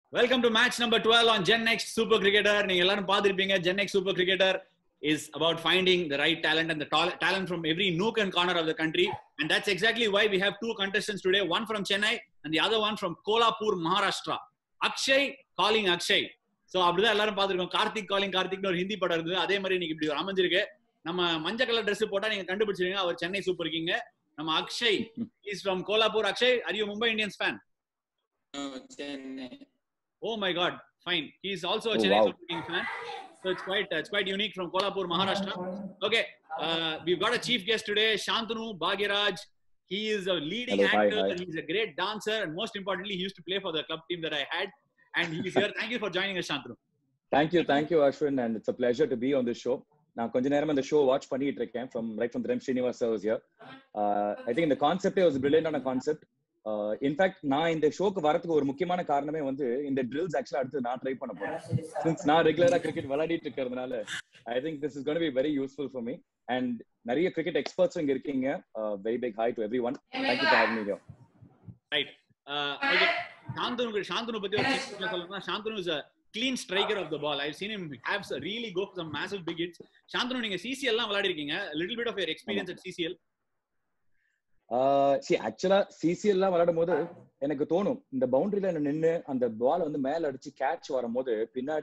Welcome to match number twelve on gen next super cricketer நீங்க எல்லாரும் பார்த்திருப்பீங்க gen next super cricketer is about finding the right talent and the tal- talent from every nook and corner of the country. And that's exactly why we have two contestants today, one from Chennai and the other one from Kolhapur, Maharashtra. Akshay calling Akshay. So அப்படிதான் எல்லாரும் பார்த்துருக்கோம் Karthik calling கார்த்திக்னு ஒரு ஹிந்தி படம் இருந்தது அதே மாதிரி இன்னைக்கு இப்படி ஒரு அமைஞ்சிருக்கு நம்ம மஞ்சள் கலர் Dress போட்டா நீங்க கண்டுபிடிச்சிருங்க அவர் சென்னை சூப்பர் கிங் நம்ம Akshay is from Kolhapur Akshay are you Mumbai Indians fan No, Chennai. Oh my God, fine. He's also a Oh, Chennai wow. Super King fan. So it's quite it's quite unique from Kolhapur, Maharashtra. Okay, uh, we've got a chief guest today, Shantanu Bhagiraj. He is a leading Hello, hi, actor. hi. He's a great dancer, and most importantly, he used to play for the club team that I had. And he's here. Thank you for joining us, Shantanu. Thank you thank you Ashwin and it's a pleasure to be on the show நான் கொஞ்ச நேரம் இந்த show watch பண்ணிட்டு இருக்கேன் from right from திரம் ஸ்ரீனிவாஸ் சர்வஸ் year I think இந்த கான்செப்டே வாஸ் பிரில்லியன்டான கான்செப்ட் இன்ஃபேக்ட் நான் இந்த ஷோக்கு வரதுக்கு ஒரு முக்கியமான காரணமே வந்து இந்த ட்ரில்ஸ் ஆக்சுவலா அடுத்து நான் ட்ரை பண்ண போறேன் சின்ஸ் நான் ரெகுலரா கிரிக்கெட் விளையாடிட்டு இருக்கிறதுனால I think this is gonna be very useful for me and நிறைய கிரிக்கெட் எக்ஸ்பர்ட்ஸ் இங்க இருக்கீங்க very big hi to everyone thank you for having me here Right. Uh, okay. Shantanu, Shantanu பத்தி ஒரு சின்ன சொல்லணும்னா Shantanu is a clean striker of the ball. I've seen him have s- really go for some massive big hits. Shantanu, நீங்க CCL எல்லாம் விளையாடி இருக்கீங்க. A little bit of your experience at CCL. சி ஆக்சுவலா சிசிஎல்லாம் விளையாடும் போது எனக்கு தோணும் இந்த பவுண்டரியில நின்னு அந்த பால் வந்து மேல அடிச்சு கேட்ச் வரும்போது பின்னாடி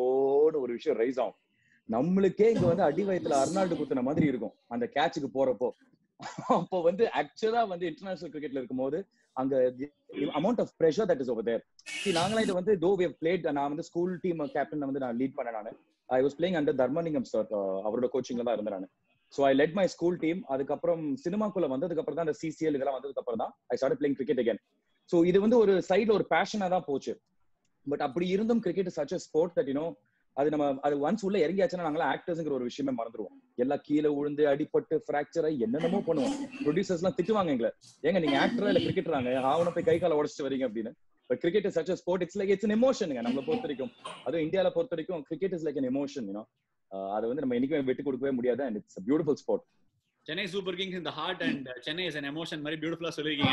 ஓடு ஒரு விஷயம் ரைஸ் ஆகும் நம்மளுக்கே இங்க வந்து அடி வயத்துல அர்னால்டு குத்துன மாதிரி இருக்கும் அந்த கேட்சுக்கு போறப்போ அப்போ வந்து ஆக்சுவலா வந்து இன்டர்நேஷனல் கிரிக்கெட்ல இருக்கும்போது அங்க amount of pressure that is over there சி நாங்களாம் இது வந்து தோ வி பிளேட் நான் வந்து ஸ்கூல் டீம் கேப்டன் வந்து நான் லீட் பண்ணேன் நான் I was playing under Dharmalingam sir அவரோட கோச்சிங்ல தான் இருந்தேன் நான் so I led my school team அதுக்கப்புறம் சினிமாக்குள்ள வந்ததுக்கு அப்புறம் தான் அந்த சிசிஎல் இதெல்லாம் வந்ததுக்கு அப்புறம் தான் I start playing cricket again so இது வந்து ஒரு சைட்ல ஒரு பேஷனா தான் போச்சு பட் அப்படி இருந்தும் cricket such a sport that you know அது நம்ம அது ஒன்ஸ் உள்ள இறங்கியாச்சுன்னா நாங்களாம் ஆக்டர்ஸ்ங்கிற ஒரு விஷயமே மறந்துடுவோம் எல்லாம் கீழே விழுந்து அடிபட்டு ஃபிராக்சர் ஆகி என்னென்னமோ பண்ணுவோம் ப்ரொடியூசர்ஸ் எல்லாம் திட்டுவாங்க எங்களை ஏங்க நீங்க ஆக்டரா இல்ல கிரிக்கெட்றாங்க ஆவணம் போய் கை கால உடச்சிட்டு வரீங்க அப்படின்னு but cricket is such sport it's like it's எமோஷனுங்க நம்மளை பொறுத்த வரைக்கும் அதுவும் இந்தியால பொறுத்த வரைக்கும் cricket is like an emotion you know அதை வந்து நம்ம என்னைக்குமே விட்டு கொடுக்கவே முடியாது and it's beautiful sport Chennai Super Kings in the heart and uh, Chennai is an emotion. Very beautiful சொல்லிருக்கீங்க.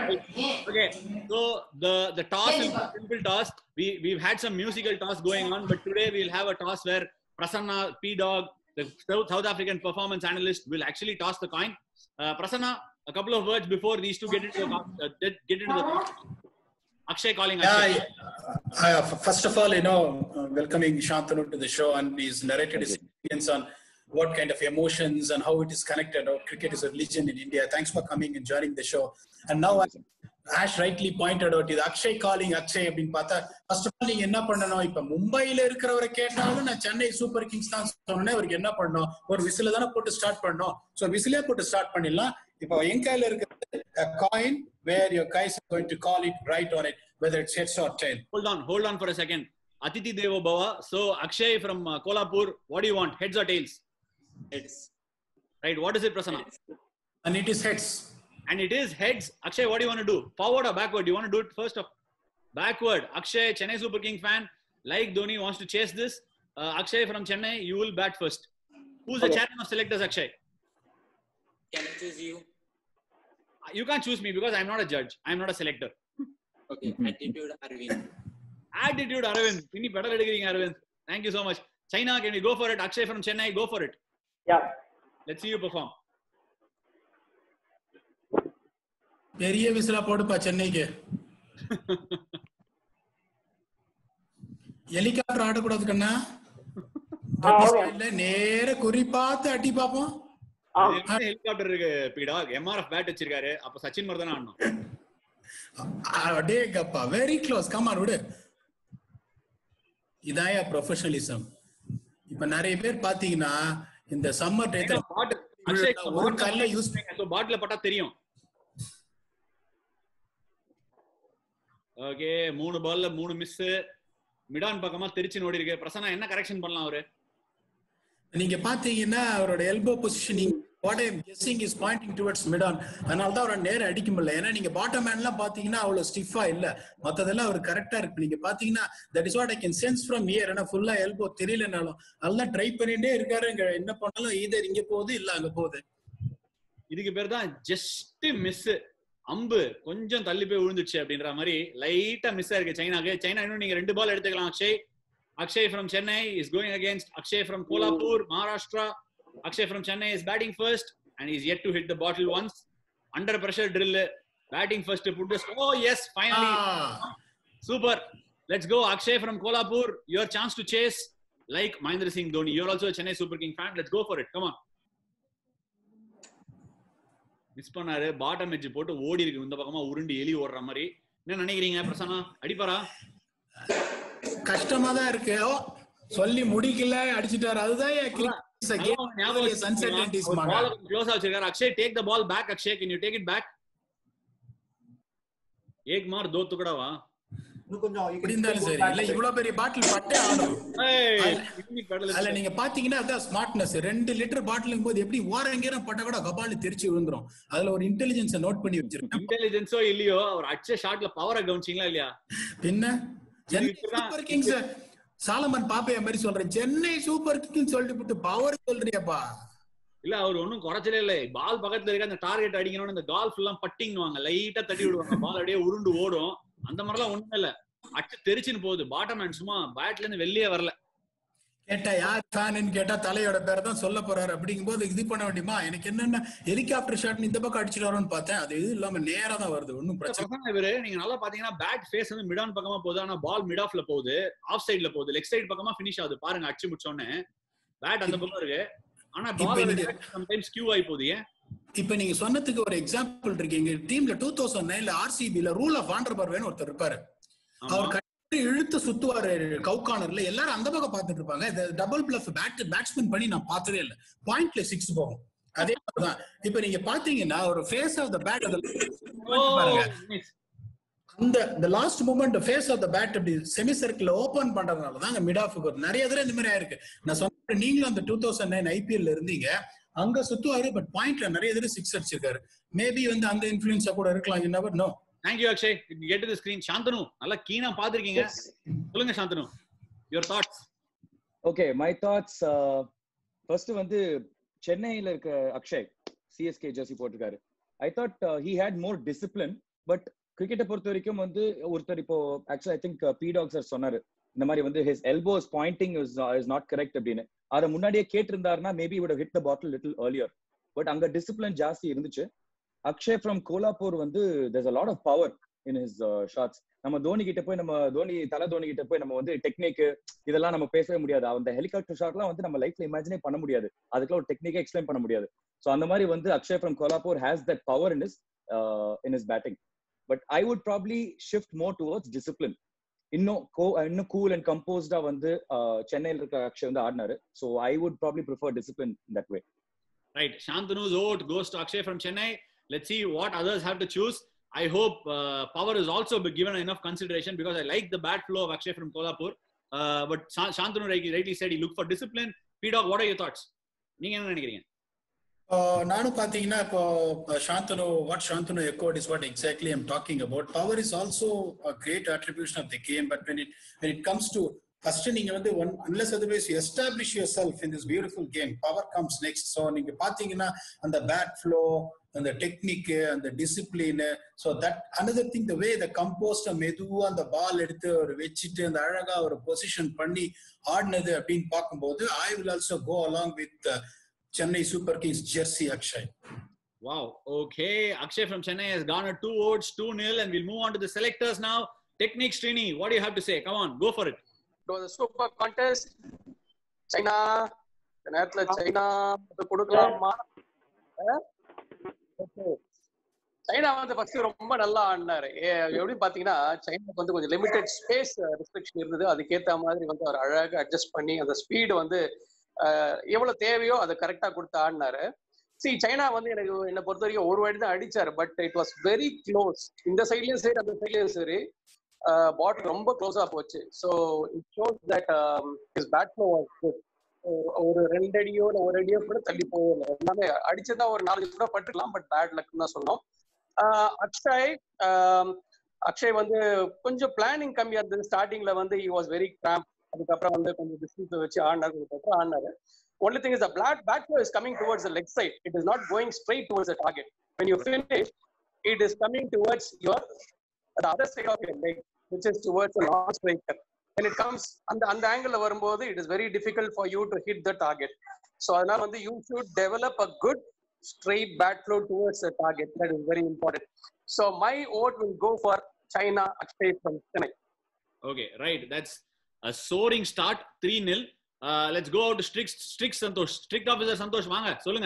Okay, so the the toss is a simple toss. We we've had some musical toss going on, but today we'll have a toss where Prasanna P Dog, the South South African performance analyst, will actually toss the coin. Uh, Prasanna, a couple of words before these two get into the co- uh, get get into the toss. Akshay calling Akshay. Yeah, I, I, first of all, you know, uh, welcoming Shantanu to the show and he's narrated his experience on what kind of emotions and how it is connected. How cricket is a religion in India. Thanks for coming and joining the show. And now, Ash rightly pointed out, இது Akshay calling Akshay அப்படின்னு பார்த்தா first of all நீங்க என்ன பண்ணணும் இப்ப மும்பைல இருக்கிறவரை கேட்டாலும் நான் சென்னை சூப்பர் கிங்ஸ் தான் சொன்னேன் அவருக்கு என்ன பண்ணணும் ஒரு விசில தானே போட்டு ஸ்டார்ட் பண்ணணும் சோ விசிலே போட்டு ஸ்டார்ட் பண்ணிடலாம் இப்போ என் கையில இருக்கிறது coin where your guys going to call it right on it whether it's heads or tail Hold on, hold on for a second. Atiti Devo Bhava. So Akshay from uh, Kolhapur, what do you want? Heads or tails? Heads. Right. What is it, Prasanna? and it is heads. and it is heads. Akshay, what do you want to do? Forward or backward? Do you want to do it first or backward? Akshay, Chennai Super King fan, like Dhoni wants to chase this. Uh, Akshay from Chennai, you will bat first. Who's the Okay. chairman of selectors, Akshay? Can I choose you? Uh, You can't choose me because I'm not a judge. I'm not a selector. Okay, attitude Arvind. Attitude, Arvind. Inni better எடுக்கிறீங்க, Arvind. Thank you so much. China, can we go for it? Akshay from Chennai, go for it. Yeah. Let's see you perform. பெரிய விசிலா போடுப்பா சென்னைக்கு helicopter ஆடக்கூடாது கண்ணா ஆ, okay. இல்ல நேர குறி பார்த்து அடி பாப்போம் ஆ ஹெலிகாப்டர் இருக்கு பீடா எம்ஆர்எஃப் பேட் வச்சிருக்காரு அப்ப சச்சின் மாதிரி தானே ஆடணும் அடே கப்பா வெரி க்ளோஸ் கமான் விடு இதாயா ப்ரொஃபஷனலிசம் இப்ப நிறைய பேர் பாத்தீங்கன்னா இந்த சம்மர் டயத்துல பாட்டில் அக்ஷய் ஒரு கல்ல யூஸ் பாட்டில பட்டா தெரியும் ஓகே மூணு பால்ல மூணு மிஸ் மிடான் பக்கமா தெரிச்சு ஓடி இருக்கு பிரசன்னா என்ன கரெக்ஷன் பண்ணலாம் அவரு நீங்க பாத்தீங்கன்னா அவரோட elbow positioning what I guessing is pointing towards mid on அதனால தான் அவரை நேரம் அடிக்க முடியல ஏன்னா நீங்க பாட்டம் மேன்லாம் பாத்தீங்கன்னா அவ்வளவு ஸ்டிஃபா இல்ல மத்ததெல்லாம் அவர் கரெக்டா இருக்கு நீங்க பாத்தீங்கன்னா that is what I can sense from here ஏன்னா ஃபுல்லா எல்போ தெரியலனாலும் அதெல்லாம் ட்ரை பண்ணிட்டே இருக்காரு இங்க என்ன பண்ணாலும் இதர் இங்க போகுது இல்ல அங்க போகுது இதுக்கு பேர் தான் ஜஸ்ட் மிஸ் அம்பு கொஞ்சம் தள்ளி போய் விழுந்துச்சு அப்படின்ற மாதிரி லைட்டா மிஸ் ஆயிருக்கு சைனாக்கு சைனா இன்னும் நீங்க ரெண்டு பால் எடுத்துக்கலாம் Akshay Akshay from Chennai is going against Akshay from Kolhapur Maharashtra Akshay from Chennai is batting first and is yet to hit the bottle once under pressure drill batting first but oh yes finally Super. Let's go, Akshay from Kolhapur. Your chance to chase like Mahendra Singh Dhoni. You're also a Chennai Super King fan. Let's go for it. Come on. Miss பண்ணாரு bottom edge போட்டு ஓடி இருக்கு இந்த பக்கமா உருண்டு எலி ஓடுற மாதிரி என்ன நினைக்கிறீங்க பிரசன்னா அடிப்பாரா கஷ்டமா தான் இருக்கு ஓ, சொல்லி முடிக்கல அடிச்சிட்டாரு அதுதான் என் cricket is a game. Various uncertainties மாங்க. க்ளோஸ் வச்சிருக்காரு Akshay take the ball back Akshay can you take it back ஏக் மார் தோ துக்கடாவா இன்னும் கொஞ்சம் you can எப்படி இருந்தாலும் go சரி back இல்ல a bit. இவ்வளவு பெரிய பாட்டில் பட்டே ஆடும் ஏய் அதுல- இன்னைக்கு pedal அதுல நீங்க பாத்தீங்கன்னா அதான் ஸ்மார்ட்னஸ் ரெண்டு லிட்டர் பாட்டிலுங்கும் போது எப்படி ஓரங்கேரம் பட்ட கூட கபாலி தெரிச்சு விழுந்துரும் அதுல ஒரு இன்டெலிஜென்ஸ நோட் பண்ணி வச்சிருக்கேன் இன்டெலிஜென்ஸோ இல்லையோ அவர் அடிச்ச ஷாட்ல பவரை கவனிச்சீங்களா இல்லையா பின்ன சென்னை இதுக்குதான் சூப்பர் கிங்ஸ் சாலமன் பாப்பைய மாதிரி சொல்றேன் சென்னை சூப்பர் கிங்ஸ் சொல்லிட்டு போட்டு பவர் சொல்றியப்பா இல்ல அவர் ஒண்ணும் குறைச்சலே இல்ல பால் பக்கத்துல இருக்க அந்த டார்கெட் அடிக்கணும்னு இந்த கால்ஃப் எல்லாம் பட்டிங்குவாங்க லைட்டா தட்டி விடுவாங்க பால் அப்படியே உருண்டு ஓடும் அந்த மாதிரிலாம் ஒண்ணுமே இல்ல அச்சு தெரிச்சுன்னு போகுது பாட்டம் மேன் சும்மா பேட்ல இருந்து வெளியே வரல கேட்டா யார் ஃபேன்னு கேட்டா தலையோட பேரை தான் சொல்ல போறாரு அப்படிங்கும்போது இது பண்ண வேண்டியமா எனக்கு என்னென்ன ஹெலிகாப்டர் ஷாட் இந்த பக்கம் அடிச்சிட்டு வரோம்னு பார்த்தேன் அது இது இல்லாம நேரா தான் வருது ஒன்னும் பிரச்சனை பிரசன்னா இவரு நீங்க நல்லா பாத்தீங்கன்னா பேட் ஃபேஸ் வந்து மிடான் பக்கமா போகுது ஆனா பால் மிட் ஆஃப்ல போகுது ஆஃப் சைடுல போகுது லெக் சைடு பக்கமா ஃபினிஷ் ஆகுது பாருங்க அடிச்சு முடிச்சோடனே பேட் அந்த பக்கம் இருக்கு ஆனா இப்ப பால் நீங்க- சம்டைம்ஸ் கியூ ஆகி போகுது ஏன் இப்ப நீங்க சொன்னதுக்கு ஒரு எக்ஸாம்பிள் இருக்கு எங்க டீம்ல டூ தௌசண்ட் நைன்ல ஆர்சிபில ரூல் ஆஃப் ஆண்டர்பர்வேன்னு ஒருத்தர் இருப்பாரு அவர் கட்டி இழுத்து சுத்துவாரு கவுகானர்ல எல்லாரும் அந்த பக்கம் பார்த்துட்டு இருப்பாங்க இந்த டபுள் பிளஃப் பேட் பேட்ஸ்மேன் பண்ணி நான் பார்த்ததே இல்ல பாயிண்ட்ல சிக்ஸ் போகும் அதே மாதிரிதான் இப்ப நீங்க பாத்தீங்கன்னா ஒரு ஃபேஸ் ஆஃப் த பேட் பாருங்க அந்த the last moment face of the bat அப்படி செமி சர்க்கிள் ஓபன் பண்றதுனால தான் மிட் ஆஃப் நிறைய தடவை இந்த மாதிரி ஆயிருக்கு நான் சொன்ன நீங்களும் அந்த டூ தௌசண்ட் நைன் ஐபிஎல்ல இருந்தீங்க அங்க சுத்துவாரு பட் பாயிண்ட்ல நிறைய தடவை சிக்ஸ் அடிச்சிருக்காரு மேபி வந்து அந்த இன்ஃபுளுன்ஸா கூட இருக்கலாம் you never know thank you Akshay get the screen Shantanu நல்லா கீனா பாத்திருக்கீங்க Yes. சொல்லுங்க Shantanu your thoughts okay my thoughts first வந்து சென்னையில இருக்க அக்ஷய் சிஎஸ்கே ஜெர்சி போட்டிருக்காரு I thought he had more discipline but கிரிக்கெட்டை பொறுத்த வரைக்கும் வந்து ஒருத்தர் இப்போ ஆக்சுவலி ஐ திங்க் பி டாக் சார் சொன்னாரு இந்த மாதிரி வந்து his elbows pointing is is not correct அப்படின்னு அதை முன்னாடியே கேட்டிருந்தாருன்னா maybe would have hit the bottle little earlier but அங்க டிசிப்ளின் ஜாஸ்தி இருந்துச்சு அக்ஷய் ஃப்ரம் கோலாப்பூர் வந்து there's a lot of power in his uh, shots நம்ம தோனி கிட்ட போய் நம்ம தோனி தலை தோனி கிட்ட போய் நம்ம வந்து டெக்னிக் இதெல்லாம் நம்ம பேசவே முடியாது அந்த ஹெலிகாப்டர் ஷாட்லாம் வந்து நம்ம லைஃப்ல இமேஜினே பண்ண முடியாது அதுக்குள்ள ஒரு டெக்னிக்கே எக்ஸ்பிளைன் பண்ண முடியாது ஸோ அந்த மாதிரி வந்து Akshay from Kolhapur has that power in is in is batting but I would probably shift more towards discipline இன்னும் கோ இன்னும் கூல் அண்ட் கம்போஸ்டா வந்து uh, சென்னையில் இருக்க அக்ஷய் வந்து ஆடினாரு so I would probably prefer discipline that way Right. Shantanu's vote goes to Akshay from Chennai. Let's see what others have to choose. I hope uh, power is also be given enough consideration because I like the bat flow of Akshay from Kolhapur. Uh, but Sha- Shantanu rightly, rightly said he looked for discipline. P-Dog, what are your thoughts? நீங்க என்ன நினைக்கிறீங்க Uh, நானும் பாத்தீங்கன்னா இப்போ Shantanu what Shantanu echoed is what exactly I'm talking about power is also great attribution of the game but when it when it comes to first நீங்க வந்து one unless otherwise establish yourself in this beautiful game power comes next so நீங்க பாத்தீங்கன்னா அந்த bat flow அந்த technique அந்த discipline so that another thing the way the composed மெதுவா அந்த பால் எடுத்து ஒரு வச்சுட்டு அந்த அழகா ஒரு பொசிஷன் பண்ணி ஆடினது அப்படின்னு பார்க்கும்போது I will also go along with Chennai Super Kings jersey Akshay. Wow. Okay. Akshay from Chennai has garnered two votes, 2 nil, and we'll move on to the selectors now. Technique Srini, what do you have to say? Come on, go for it. It was a super contest. சைனா இந்த நேரத்துல சைனா வந்து கொடுக்கலாமா அஹ்? Okay. சைனா வந்து first ரொம்ப நல்லா ஆடினாரு ஏ- எப்படி பாத்தீங்கன்னா சைனாக்கு வந்து கொஞ்சம் லிமிடெட் ஸ்பேஸ் ரெஸ்ட்ரிக்ஷன் இருந்தது அதுக்கேத்த மாதிரி வந்து அவர் அழகாக அட்ஜஸ்ட் பண்ணி அந்த ஸ்பீடு வந்து அஹ், எவ்வளவு தேவையோ அதை கரெக்டா கொடுத்து ஆடினாரு சி சைனா வந்து எனக்கு என்னை பொறுத்த வரைக்கும் ஒரு வாட்டி தான் அடிச்சாரு but it was very close இந்த சைட்லயும் சரி அந்த சைட்லயும் சரி பாட்டில் ரொம்ப க்ளோஸா போச்சு so it shows that is bat flow was good ஒரு ரெண்டு அடியோ இல்லை ஒரு அடியோ கூட தள்ளி போகல எல்லாமே அடிச்சதா ஒரு நாலஞ்சு கூட பட்டுக்கலாம் பட் பேட் லக்னு தான் சொன்னோம் ஆஹ் அக்ஷய் ஆஹ் அக்ஷய் வந்து கொஞ்சம் பிளானிங் கம்மியா இருந்தது ஸ்டார்டிங்ல வந்து ஹி வாஸ் வெரி கிராம்ப் அதுக்கப்புறம் வந்து கொஞ்சம் டிஸ்டன்ஸ் வச்சு ஆடினாரு அதுக்கப்புறம் ஆடினாரு only thing is flat back flow is coming towards the leg side it is not going straight towards the target when you finish it is coming towards your the other side of your leg, which is towards the long striker. When it comes அந்த அந்த angle வரும்போது it is very difficult for you to hit the target. So அதனால வந்து you should develop a good straight bat flow towards the target. That is very important. So my vote will go for China Akshay from Chennai. Okay, right. That's a soaring start. 3 0. Uh, let's go out to strict, strict Santosh. Strict officer Santosh, வாங்க சொல்லுங்க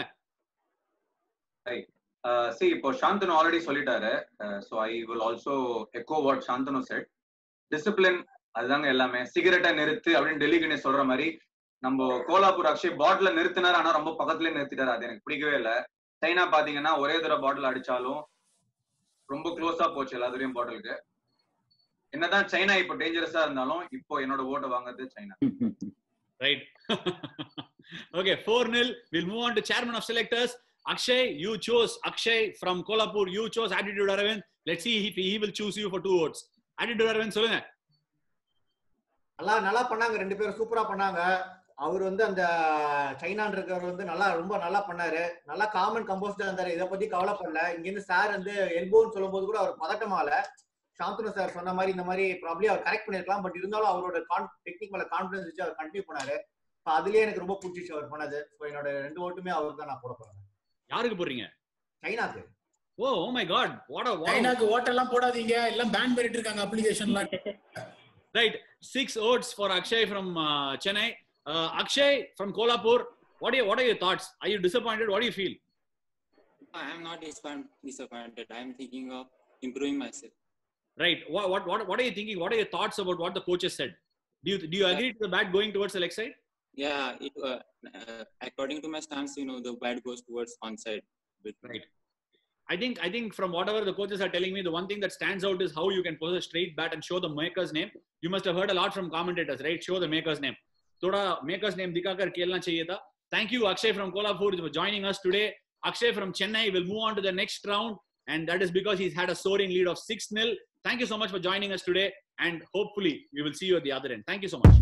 சி இப்போ Shantanu already சொல்லிட்டாரு so I will also echo what Shantanu said discipline அதுதாங்க எல்லாமே சிகரெட்டை நிறுத்து அப்படின்னு டெல்லி கணேஷ் சொல்ற மாதிரி நம்ம கோலாப்பூர் அக்ஷய் பாட்டில நிறுத்தினார் ஆனா ரொம்ப பக்கத்துலயே நிறுத்திட்டாரு அது எனக்கு பிடிக்கவே இல்லை சைனா பாத்தீங்கன்னா ஒரே தடவை பாட்டில் அடிச்சாலும் ரொம்ப க்ளோஸா போச்சு எல்லாத்துலயும் பாட்டிலுக்கு என்னதான் சைனா இப்போ டேஞ்சரஸா இருந்தாலும் இப்போ என்னோட ஓட்டை வாங்குறது சைனா Right. okay, 4 0. We'll move on to chairman of selectors. Akshay, you chose Akshay from Kolhapur. You chose Attitude Aravind. Let's see if he will choose you for two votes. Attitude Aravind, சொல்லுங்க நல்லா நல்லா பண்ணாங்க ரெண்டு பேரும் சூப்பரா பண்ணாங்க அவர் வந்து அந்த சைனான் இருக்கிறவர் வந்து நல்லா ரொம்ப நல்லா பண்ணாரு நல்லா காமன் கம்போஸ்டா இருந்தாரு இதை பத்தி கவலைப்படல இங்க இருந்து சார் வந்து எல்போன்னு சொல்லும் போது கூட அவர் பதட்டமால சாந்தனு சார் சொன்ன மாதிரி இந்த மாதிரி ப்ராப்ளி அவர் கரெக்ட் பண்ணிருக்கலாம் பட் இருந்தாலும் அவரோட டெக்னிக் மேல கான்பிடன்ஸ் வச்சு அவர் கண்டினியூ பண்ணாரு இப்ப அதுலயே எனக்கு ரொம்ப பிடிச்சிச்சு அவர் பண்ணது ஸோ என்னோட ரெண்டு ஓட்டுமே அவர் தான் நான் போட போறேன் யாருக்கு போடுறீங்க சைனாக்கு oh oh my god what a சைனாக்கு ஓட்டெல்லாம் போடாதீங்க எல்லாம் பேன் பண்ணிட்டு இருக்காங்க அப்ளிகேஷன்லாம் Right. Six votes for Akshay from uh, Chennai. Uh, Akshay from Kolhapur. What are, your, what are your thoughts? Are you disappointed? What do you feel? I am not disappoint- disappointed. I am thinking of improving myself. Right. What, what, what, what are you thinking? What are your thoughts about what the coaches said? Do you, do you agree to the bat going towards the leg side? Yeah, it, uh, uh, according to my stance, you know, the bat goes towards onside. But Right. I think I think from whatever the coaches are telling me, the one thing that stands out is how you can pose a straight bat and show the maker's name. You must have heard a lot from commentators, right? Show the maker's name. थोड़ा maker's name दिखाकर खेलना चाहिए था. Thank you, Akshay from Kolhapur, for joining us today. Akshay from Chennai will move on to the next round, and that is because he's had a soaring lead of 6 0. Thank you so much for joining us today, and hopefully, we will see you at the other end. Thank you so much.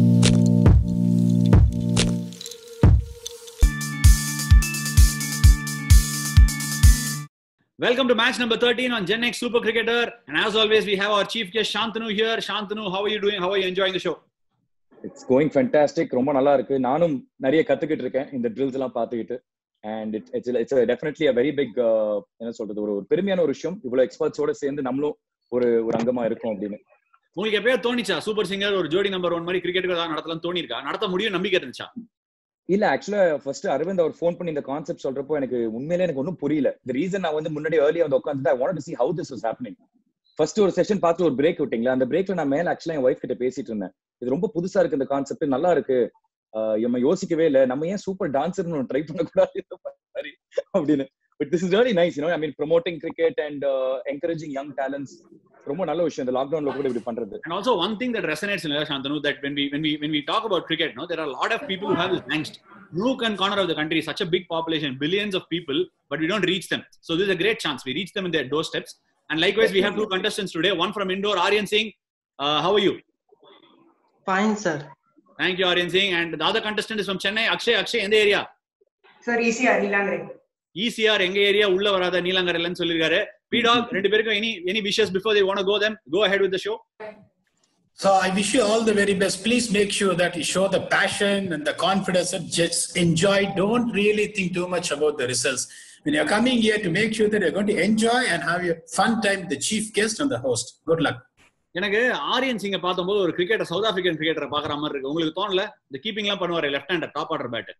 Welcome to match number 13 on Gen X Super Cricketer. And as always, we have our chief guest Shantanu here. Shantanu, how are you doing? How are you enjoying the show? It's going fantastic ரொம்ப நல்லா இருக்கு நானும் நிறைய கத்துக்கிட்டு இருக்கேன் இந்த drills எல்லாம் பார்த்துக்கிட்டு and it's it's it's definitely a very big என்ன சொல்றது ஒரு ஒரு பெருமையான ஒரு விஷயம் இவ்வளவு எக்ஸ்பர்ட்ஸோட சேர்ந்து நம்மளும் ஒரு ஒரு அங்கமா இருக்கும் அப்படின்னு உங்களுக்கு எப்பயாவது தோணிச்சா சூப்பர் சிங்கர் ஒரு ஜோடி நம்பர் ஒன் மாதிரி கிரிக்கெட்டுக்கு ஏதாவது நடத்தலாம் தோணிருக்கா நடத்த முடியும் நம்பிக்கை இருந்துச்சா இல்ல ஆக்சுவலா ஃபர்ஸ்ட் அரவிந்த் அவர் ஃபோன் பண்ணி இந்த கான்செப்ட் சொல்றப்போ எனக்கு உண்மையிலே எனக்கு ஒன்றும் புரியல இந்த ரீசன் நான் வந்து முன்னாடி ஏர்லியா வந்து உட்காந்து I want to see how this was happening first ஒரு செஷன் பார்த்து ஒரு பிரேக் விட்டீங்களா அந்த பிரேக்ல நான் மேல ஆக்சுவலா என் ஒய்ஃப் கிட்ட பேசிட்டு இருந்தேன் இது ரொம்ப புதுசா இருக்கு இந்த கான்செப்ட் நல்லா இருக்கு ஆஹ் நம்ம யோசிக்கவே இல்ல நம்ம ஏன் சூப்பர் டான்சர்னு ட்ரை பண்ணக்கூடாது இந்த மாதிரி அப்படின்னு but this is really nice you know I mean promoting cricket and encouraging young talents ரொம்ப நல்ல விஷயம் இந்த லாக்டவுன்ல கூட இப்படி பண்றது And also one thing that resonates in Shantanu that when we when we when we talk about cricket, no, there are a lot of people who have this angst. Nook and corner of the country, such a big population, billions of people, but we don't reach them. So this is a great chance. We reach them in their doorsteps. And likewise, we have two contestants today. One from Indore, Aryan Singh. Uh, how are you? Fine, sir. Thank you, Aryan Singh. And the other contestant is from Chennai, Akshay. Akshay, in the area. Sir, ECR, Nilangre. ECR எங்க area உள்ள வராத நீலாங்கரையிலன்னு சொல்லிருக்காரு பி டாக் ரெண்டு பேருக்கும் any any wishes before they want go them go ahead with the show So I wish you all the very best. Please make sure that you show the passion and the confidence and just enjoy. Don't really think too much about the results. When you're coming here to make sure that you're going to enjoy and have a fun time with the chief guest and the host. Good luck. எனக்கு ஆரியன் சிங்க பார்த்தம்போது ஒரு cricketer south African கிரிக்கெட்டரை பாக்குற மாதிரி இருக்கு உங்களுக்கு தோணல இந்த keeping எல்லாம் பண்ணுவாரு left hander top order bat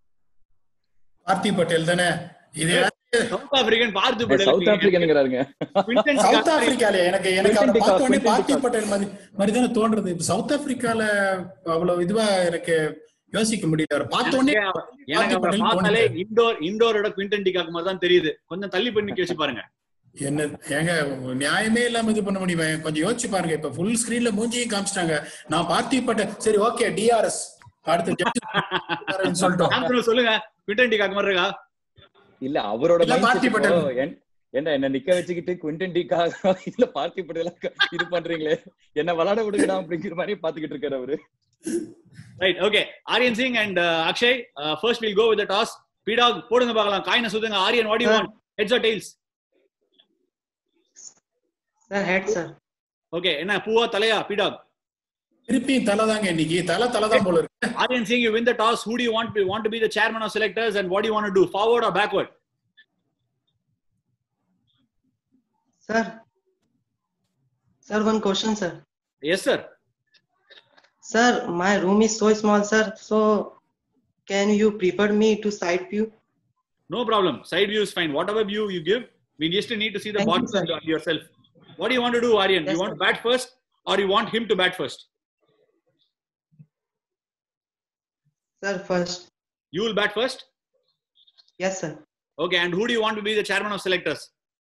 Parthiv Patel தானே இது சவுத் ஆப்பிரிக்கன் பார்த்து சவுத் ஆப்பிரிக்கனுங்கிறாருங்க சவுத் ஆப்பிரிக்கால எனக்கு எனக்கு அவரை Quinton de பார்த்த உடனே Kock, பார்த்தி Quinton de பட்டேல் மாதிரி மாதிரி தானே தோன்றது இப்ப சவுத் ஆப்பிரிக்கால அவ்வளவு இதுவா எனக்கு யோசிக்க முடியல அவரை பார்த்த உடனே எனக்கு அவரை பார்த்தி பட்டேல் பார்த்தாலே தோணுது. இண்டோர் இண்டோரோட குவிண்டன் டிகாக் மாதிரி தான் தெரியுது கொஞ்சம் தள்ளி பண்ணி வச்சு பாருங்க என்ன ஏங்க நியாயமே இல்லாம இது பண்ண முடியுமா கொஞ்சம் யோசிச்சு பாருங்க இப்ப ஃபுல் ஸ்கிரீன்ல மூஞ்சியும் காமிச்சிட்டாங்க நான் பார்த்திபட்ட சரி ஓகே டிஆர்எஸ் அடுத்து ஜட்ஜ் சொல்லிட்டோம் சாந்தனு சொல்லுங்க குவிண்டன் டிகாக் மாதிரி இருக்கா இல்ல அவரோட இல்ல, mindset பார்த்தி இப்போ, பட்டேல். என்- என்ன என்ன நிக்க வச்சுக்கிட்டு குவிண்டன் டிகா இல்ல பார்த்தி பட்டேல இது பண்றீங்களே என்ன விளையாட விடுங்கடா அப்படிங்கிற மாதிரி பாத்துக்கிட்டு இருக்காரு அவரு right okay Aryan Singh and Akshay first will go with toss பி டாக் போடுங்க பார்க்கலாம் காயின சுதுங்க Aryan what you want heads or tails Sir, head, sir. Okay என்ன பூவா தலையா பீடாக் திருப்பியும் தலை தாங்க இன்னைக்கு தலை தலை தான் போல இருக்கு Aryan Singh you win the toss who do you want want to be the chairman of selectors and what you want to to forward or backward Sir. Sir, one question, sir. Yes sir Sir, my room is so small, sir. So, can you prefer me to side view? No problem. Side view is fine. Whatever view you give, we just need to see the Thank you, bottom sir. of yourself. What do you want to do, Aryan? Yes, you want sir. to bat first or you want him to bat first? Sir, first. You will bat first? Yes, sir. Okay. And who do you want to be the chairman of selectors?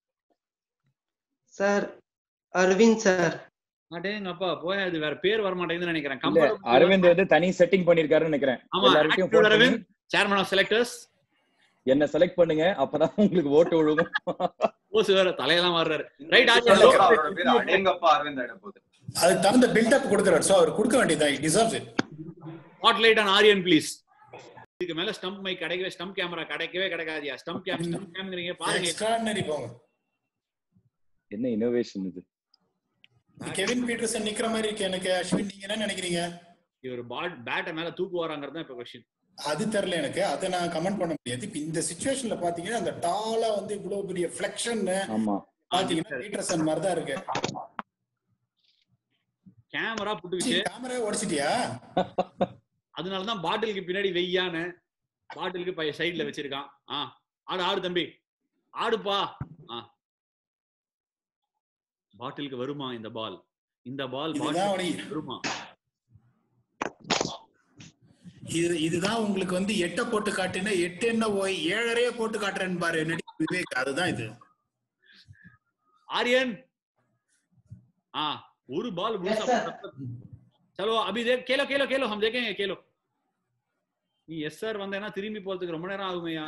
Sir, Arvind, sir. அடேங்கப்பா போய் அது வேற பேர் வர மாட்டேங்குதுன்னு நினைக்கிறேன் இல்ல Comfortable- Aravind வந்து தனி செட்டிங் பண்ணிருக்காருன்னு நினைக்கிறேன் ஆமா எல்லார்கிட்டயும் attitude phone பண்ணி, அரவிந்த் chairman of selectors என்ன செலக்ட் பண்ணுங்க அப்பதான் உங்களுக்கு ஓட்டு விழுகும் ஓசு வேற தலையெல்லாம் மாறுறாரு இந்த ரைட் episode ல கூட அவரோட ஆரியன் பேர் அடேங்கப்பா அரவிந்த் ஆயிட போகுது அதுக்கு தகுந்த பில்டப் கொடுக்குறாரு சோ அவர் கொடுக்க வேண்டியதான் deserves it spotlight on Aryan please இதுக்கு மேல ஸ்டம்ப் மைக் கிடைக்கவே ஸ்டம்ப் கேமரா கிடைக்கவே கிடைக்காதியா ஸ்டம்ப் கேம் ஸ்டம்ப் கேம்ங்கிறீங்க பாருங்க எக்ஸ்ட்ராடினரி போங்க என்ன இன்னோவேஷன் இது கெவின் பீட்டர்சன் நிக்கிற மாதிரி இருக்கு எனக்கு அஸ்வின் நீங்க என்ன நினைக்கிறீங்க இவர் பாட் பேட்டை மேல தூக்குவாராங்கிறது தான் இப்ப கொஸ்டின் அது தெரியல எனக்கு அதை நான் கமெண்ட் பண்ண முடியாது இப்ப இந்த சுச்சுவேஷன்ல பாத்தீங்கன்னா அந்த டாலா வந்து இவ்வளவு பெரிய ஃபிளெக்ஷன் ஆமா பாத்தீங்கன்னா பீட்டர்சன் மாதிரி தான் இருக்கு கேமரா புட்டுக்கிச்சு கேமரா உடைச்சிட்டியா அதனாலதான் பாட்டிலுக்கு பின்னாடி வெய்யான்னு பாட்டிலுக்கு பைய சைடுல வச்சிருக்கான் ஆ ஆடு ஆடு தம்பி ஆடுப்பா ஆ பாட்டிலுக்கு வருமா இந்த பால் இந்த பால் இதுதான் பாட்டிலுக்கு அவனுக்கு- வருமா இது இதுதான் உங்களுக்கு வந்து எட்ட போட்டு காட்டுனா எட்டு என்ன போய் ஏழரையே போட்டு காட்டுறேன்னு பாரு நடிகர் விவேக் அதுதான் இது आर्यन हाँ ஒரு பால் Yes, sir. चलो अभी देख खेलो खेलो खेलो हम देखेंगे खेलो நீ எஸ் சார் வந்தேன்னா திரும்பி போறதுக்கு ரொம்ப நேரம் ஆகுமையா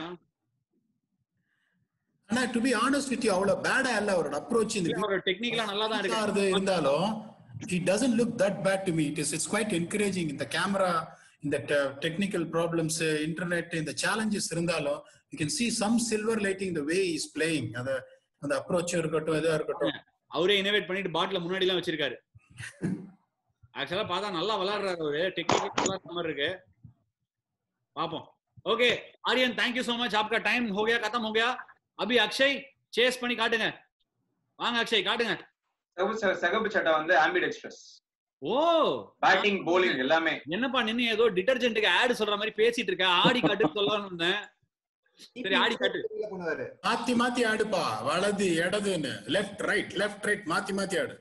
ஆனா to be honest with you அவ்வளவு பேடா இல்ல அவரோட அப்ரோச் இந்த அவரோட டெக்னிக்கலா நல்லா தான் இது இருக்கு இருந்தாலும் it doesn't look that bad to me it is it's quite encouraging இந்த கேமரா இந்த டெக்னிக்கல் ப்ராப்ளம்ஸ் இன்டர்நெட் இந்த challenges இருந்தாலும் you can see some silver lighting the way he is playing அந்த அந்த அப்ரோச் இருக்கட்டும் இதா இருக்கட்டும் அவரே இனோவேட் பண்ணிட்டு பாட்டில முன்னாடி எல்லாம் வச்சிருக்காரு ஆக்சுவலா பார்த்தா நல்லா விளையாடுறாரு அவரு டெக்னிக்கல் நல்லா இருக்க மாதிரி இருக்கு பாப்போம் okay Aryan thank you so much आपका टाइम हो गया खत्म हो गया अभी अक्षय चेस பண்ணி காட்டுங்க வாங்க அக்ஷய் காட்டுங்க சிகப்பு ச- சிகப்பு சட்டை வந்து ஆம்பிட் எக்ஸ்பிரஸ் ஓ பேட்டிங் bowling எல்லாமே என்னப்பா நின்னு ஏதோ டிடர்ஜென்ட்டுக்கு ஆட் சொல்ற மாதிரி பேசிட்டு இருக்க ஆடி காட்டுன்னு சொல்லலாம்னு இருந்தேன் சரி ஆடி காட்டு பண்ணுவாரு மாத்தி மாத்தி ஆடுப்பா வலது இடதுன்னு லெஃப்ட் ரைட் லெஃப்ட் ரைட் மாத்தி மாத்தி ஆடு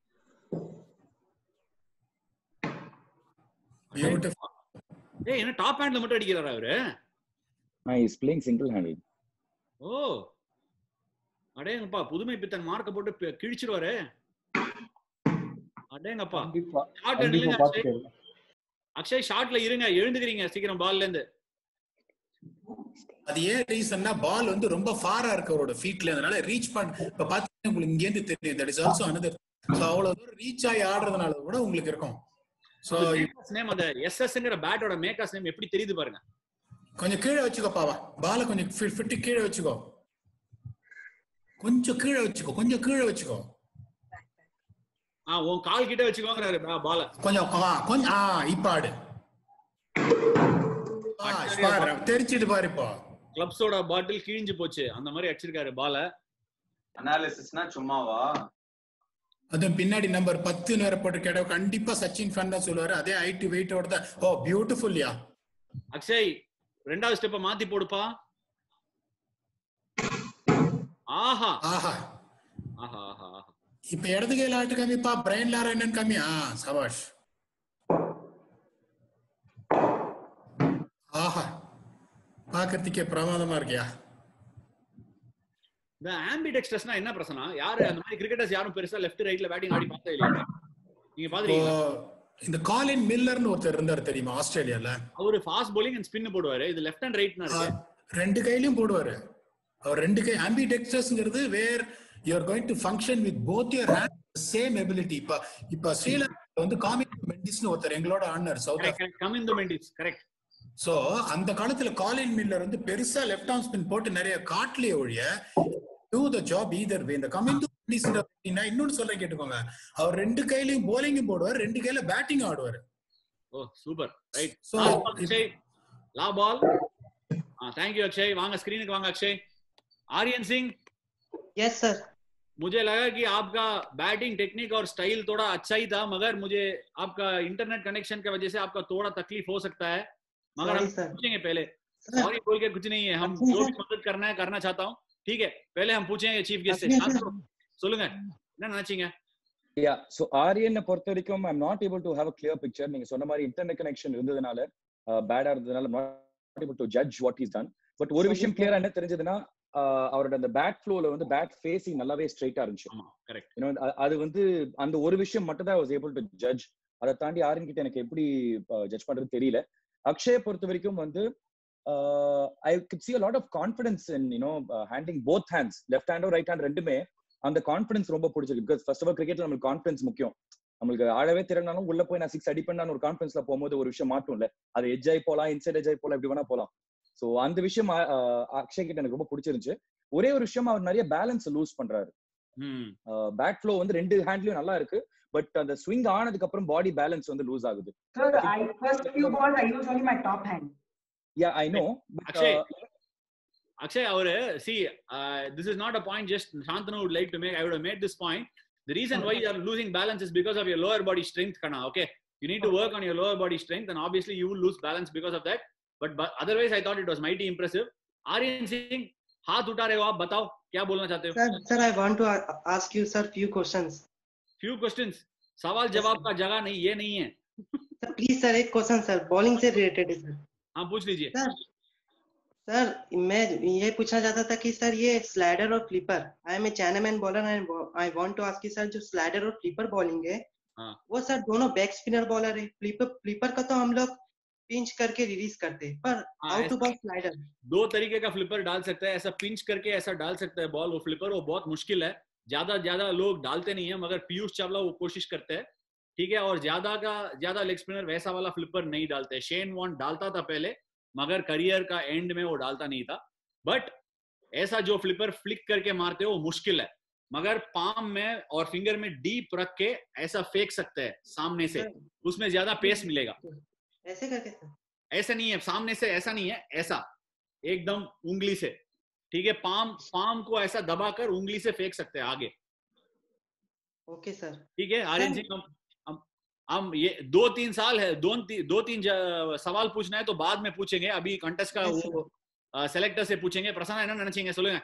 Beautiful. ஏய் என்ன டாப் ஹேண்ட்ல மட்டும் அடிக்கிறாரா அவரு is playing single handle oh அடேங்கப்பா புதுமை பித்தன் மார்க்க போட்டு பி- கிழிச்சிருவாரு அடேங்கப்பா கண்டிப்பா ஷார்ட் கண்டிப்பா இல்லைங்க அக்ஷய் பாத்துக்கோங்க அக்ஷய் ஷார்ட்ல இருங்க எழுந்துக்கிறீங்க சீக்கிரம் பால்ல இருந்து அது ஏன் ரீசன்னா பால் வந்து ரொம்ப ஃபாரா இருக்கு அவரோட ஃபீட்ல அதனால ரீச் பண்ண இப்ப பாத்தீங்கன்னா உங்களுக்கு இங்க இருந்து தெரியும் that is also another so அவ்வளவு தூரம் ரீச் ஆகி ஆடுறதுனால கூட உங்களுக்கு இருக்கும் சோ நேம் அந்த எஸ்எஸ்ங்கிற பேட்டோட மேக்கர்ஸ் நேம் எப்படி தெரியுது பாருங்க கொஞ்சம் கீழே வச்சுக்கோ பாவா பால கொஞ்சம் ஃபிட்டு கீழே வச்சுக்கோ கொஞ்சம் கீழே வச்சுக்கோ கொஞ்சம் கீழே வச்சுக்கோ ஆ உன் கால் கிட்ட வச்சுக்கோங்கிறாரு பால கொஞ்சம் ஆ, கொஞ்சம் ஆ இப்ப ஆடு ஆ, பாரு, தெரிச்சிட்டு பாரு இப்போ கிளப்ஸோட பாட்டில் கிழிஞ்சு போச்சு அந்த மாதிரி அடிச்சிருக்காரு பால அனாலிசிஸ்னா சும்மாவா அதுவும் பின்னாடி நம்பர் பத்து வேற போட்டு கேட்ட கண்டிப்பா சச்சின் ஃபேன் தான் சொல்லுவாரு அதே ஹைட் வெயிட்டோட தான் ஓ பியூட்டிஃபுல்யா அக்ஷய் ரெண்டாவது ஸ்டெப்ப மாத்தி போடுப்பா ஆஹா ஆஹா ஆஹா ஆஹா ஆஹா இப்ப இடது கையில ஆட்டு காமிப்பா பிரைன் லார என்னன்னு காமி ஆ சபாஷ் ஆஹா பாக்குறதுக்கே பிரமாதமா இருக்கியா இந்த ஆம்பிடெக்ஸ்டர்ஸ்னா என்ன பிரச்சனை யாரு அந்த மாதிரி கிரிக்கெட்டர்ஸ் யாரும் பெருசா லெஃப்ட் ரைட்ல பேட்டிங் ஆடி பார்த்தே இல்லையா நீங்க இப்போ பாத்துறீங்களா இந்த காலின் மில்லர்னு ஒருத்தர் இருந்தார் தெரியுமா ஆஸ்திரேலியால அவரு ஃபாஸ்ட் bowling அண்ட் ஸ்பின் போடுவாரு இது லெஃப்ட் அண்ட் ரைட்னா ஆ, இருக்கு ரெண்டு கையிலயும் போடுவாரு அவர் ரெண்டு கை ஆம்பிடெக்ஸ்டர்ஸ்ங்கிறது where you are going to function with both your hand same ability இப்ப இப்ப ஸ்ரீலங்கா வந்து காமிக் மெண்டிஸ்னு ஒருத்தர் எங்களோட ஆடினார் south come in the Mendis correct so அந்த காலத்துல காலின் மில்லர் வந்து பெருசா லெஃப்ட் ஆர்ம் ஸ்பின் போட்டு நிறைய காட்டலையே ஒழிய do the job either way இந்த கமிங் டு decent அப்படின்னா இன்னொன்னு சொல்றேன் கேட்டுக்கோங்க அவர் ரெண்டு கையிலயும் போலிங்கும் போடுவார் ரெண்டு கையில பேட்டிங் ஆடுவார் oh super right So, Akshay லா பால் थैंक यू अक्षय வாங்க ஸ்கிரீனுக்கு வாங்க அக்ஷய் आर्यन सिंह यस सर मुझे लगा कि आपका बैटिंग टेक्निक और स्टाइल थोड़ा अच्छा ही था मगर मुझे आपका इंटरनेट कनेक्शन की वजह से आपका थोड़ा तकलीफ हो सकता है मगर Sorry, हम sir. पूछेंगे पहले Sir. सॉरी बोल के कुछ नहीं है हम अच्छा, जो भी sir. मदद करना है करना चाहता हूँ ठीक है पहले हम पूछेंगे चीफ गेस्ट से अच्छा, sir. शांतनु, சொல்லுங்க என்ன நினைச்சீங்க யா சோ ஆரியனை பொறுத்த வரைக்கும் I'm not able to have a clear picture நீங்க சொன்ன மாதிரி இன்டர்நெட் கனெக்ஷன் இருந்ததுனால பேடா இருந்ததுனால not able to judge what is done but ஒரு Sorry, விஷயம் sir. கிளியரா என்ன தெரிஞ்சதுன்னா ஆஹ் அவரோட அந்த பேட் ஃப்ளோல வந்து பேட் ஃபேஸிங் நல்லாவே ஸ்ட்ரைட்டா இருந்துச்சு ஆமா கரெக்ட் You know, அ- அது வந்து அந்த ஒரு விஷயம் மட்டும் தான் வாஸ் ஏபிள் டு ஜட்ஜ் அதை தாண்டி ஆரியன் கிட்ட எனக்கு எப்படி ஜட்ஜ் பண்றது தெரியல அக்ஷய பொறுத்த வரைக்கும் வந்து I could see a lot of confidence in you know uh, handling both hands left hand right hand ரெண்டுமே அந்த கான்ஃபிடன்ஸ் ரொம்ப பிடிச்சிருக்கு பிகாஸ் ஃபர்ஸ்ட் ஆஃப் ஆல் கிரிக்கெட்ல நம்மளுக்கு கான்ஃபிடன்ஸ் முக்கியம் நம்மளுக்கு ஆழவே திறனாலும் உள்ள போய் நான் சிக்ஸ் அடிப்பேன் ஒரு கான்ஃபிடன்ஸ்ல போகும்போது ஒரு விஷயம் மாட்டும்ல அது எஜ் ஆகி போலாம் இன்சைட் எஜ் ஆகி போலாம் எப்படி வேணா போலாம் சோ அந்த விஷயம் அ- அ- அக்ஷய் கிட்ட எனக்கு ரொம்ப பிடிச்சிருந்துச்சு ஒரே ஒரு விஷயம் அவர் நிறைய பேலன்ஸ் லூஸ் பண்றாரு ம் பேக் ஃப்ளோ வந்து ரெண்டு ஹேண்ட்லயும் நல்லா இருக்கு பட் அந்த ஸ்விங் ஆனதுக்கு அப்புறம் பாடி பேலன்ஸ் வந்து லூஸ் ஆகுது Sir, I first few balls I use only my top hand. Yeah I know Akshay Akshay அவரு see uh, this is not a point just Shantanu would like to make I would have made this point the reason why you are losing balance is because of your lower body strength kana okay you need to work on your lower body strength and obviously you will lose balance because of that but, but otherwise I thought it was mighty impressive Aryan Singh हाथ उठा रहे हो आप बताओ क्या बोलना चाहते हो sir sir I want to ask you sir few questions few questions सवाल जवाब का जगह नहीं ये नहीं है सर प्लीज सर एक क्वेश्चन सर बॉलिंग से रिलेटेड है सर हाँ पूछ लीजिए सर सर मैं ये पूछना चाहता था कि सर ये स्लाइडर और flipper I am a chinaman bowler and I want to ask you sir जो स्लाइडर और फ्लिपर बॉलिंग है हाँ। वो सर दोनों बैक स्पिनर बॉलर है फ्लिपर फ्लिपर का तो हम लोग पिंच करके रिलीज करते हैं पर हाँ, हाउ टू ऐसा- बॉल स्लाइडर दो तरीके का फ्लिपर डाल सकता है ऐसा पिंच करके ऐसा डाल सकता है बॉल वो फ्लिपर वो बहुत मुश्किल है ज्यादा ज्यादा लोग डालते नहीं है मगर पीयूष चावला वो कोशिश करते हैं ठीक है और ज्यादा का ज्यादा लेग स्पिनर वैसा वाला फ्लिपर नहीं डालते शेन वॉन डालता था पहले मगर करियर का एंड में वो डालता नहीं था बट ऐसा जो फ्लिपर फ्लिक करके मारते हो वो मुश्किल है मगर पाम में और फिंगर में डीप रख के ऐसा फेंक सकते हैं सामने से उसमें ज्यादा पेस मिलेगा ऐसे करके सर ऐसा नहीं है सामने से ऐसा नहीं है ऐसा एकदम उंगली से ठीक है पाम पाम को ऐसा दबाकर उंगली से फेंक सकते हैं आगे ओके सर ठीक है आर्यन सर- सिंह हम हम हम ये दो तीन साल है दो ती, दो तीन ज- सवाल पूछना है तो बाद में पूछेंगे अभी कंटेस्ट का Yes, वो सेलेक्टर से पूछेंगे प्रसन्न என்ன நினைச்சீங்க சொல்லுங்க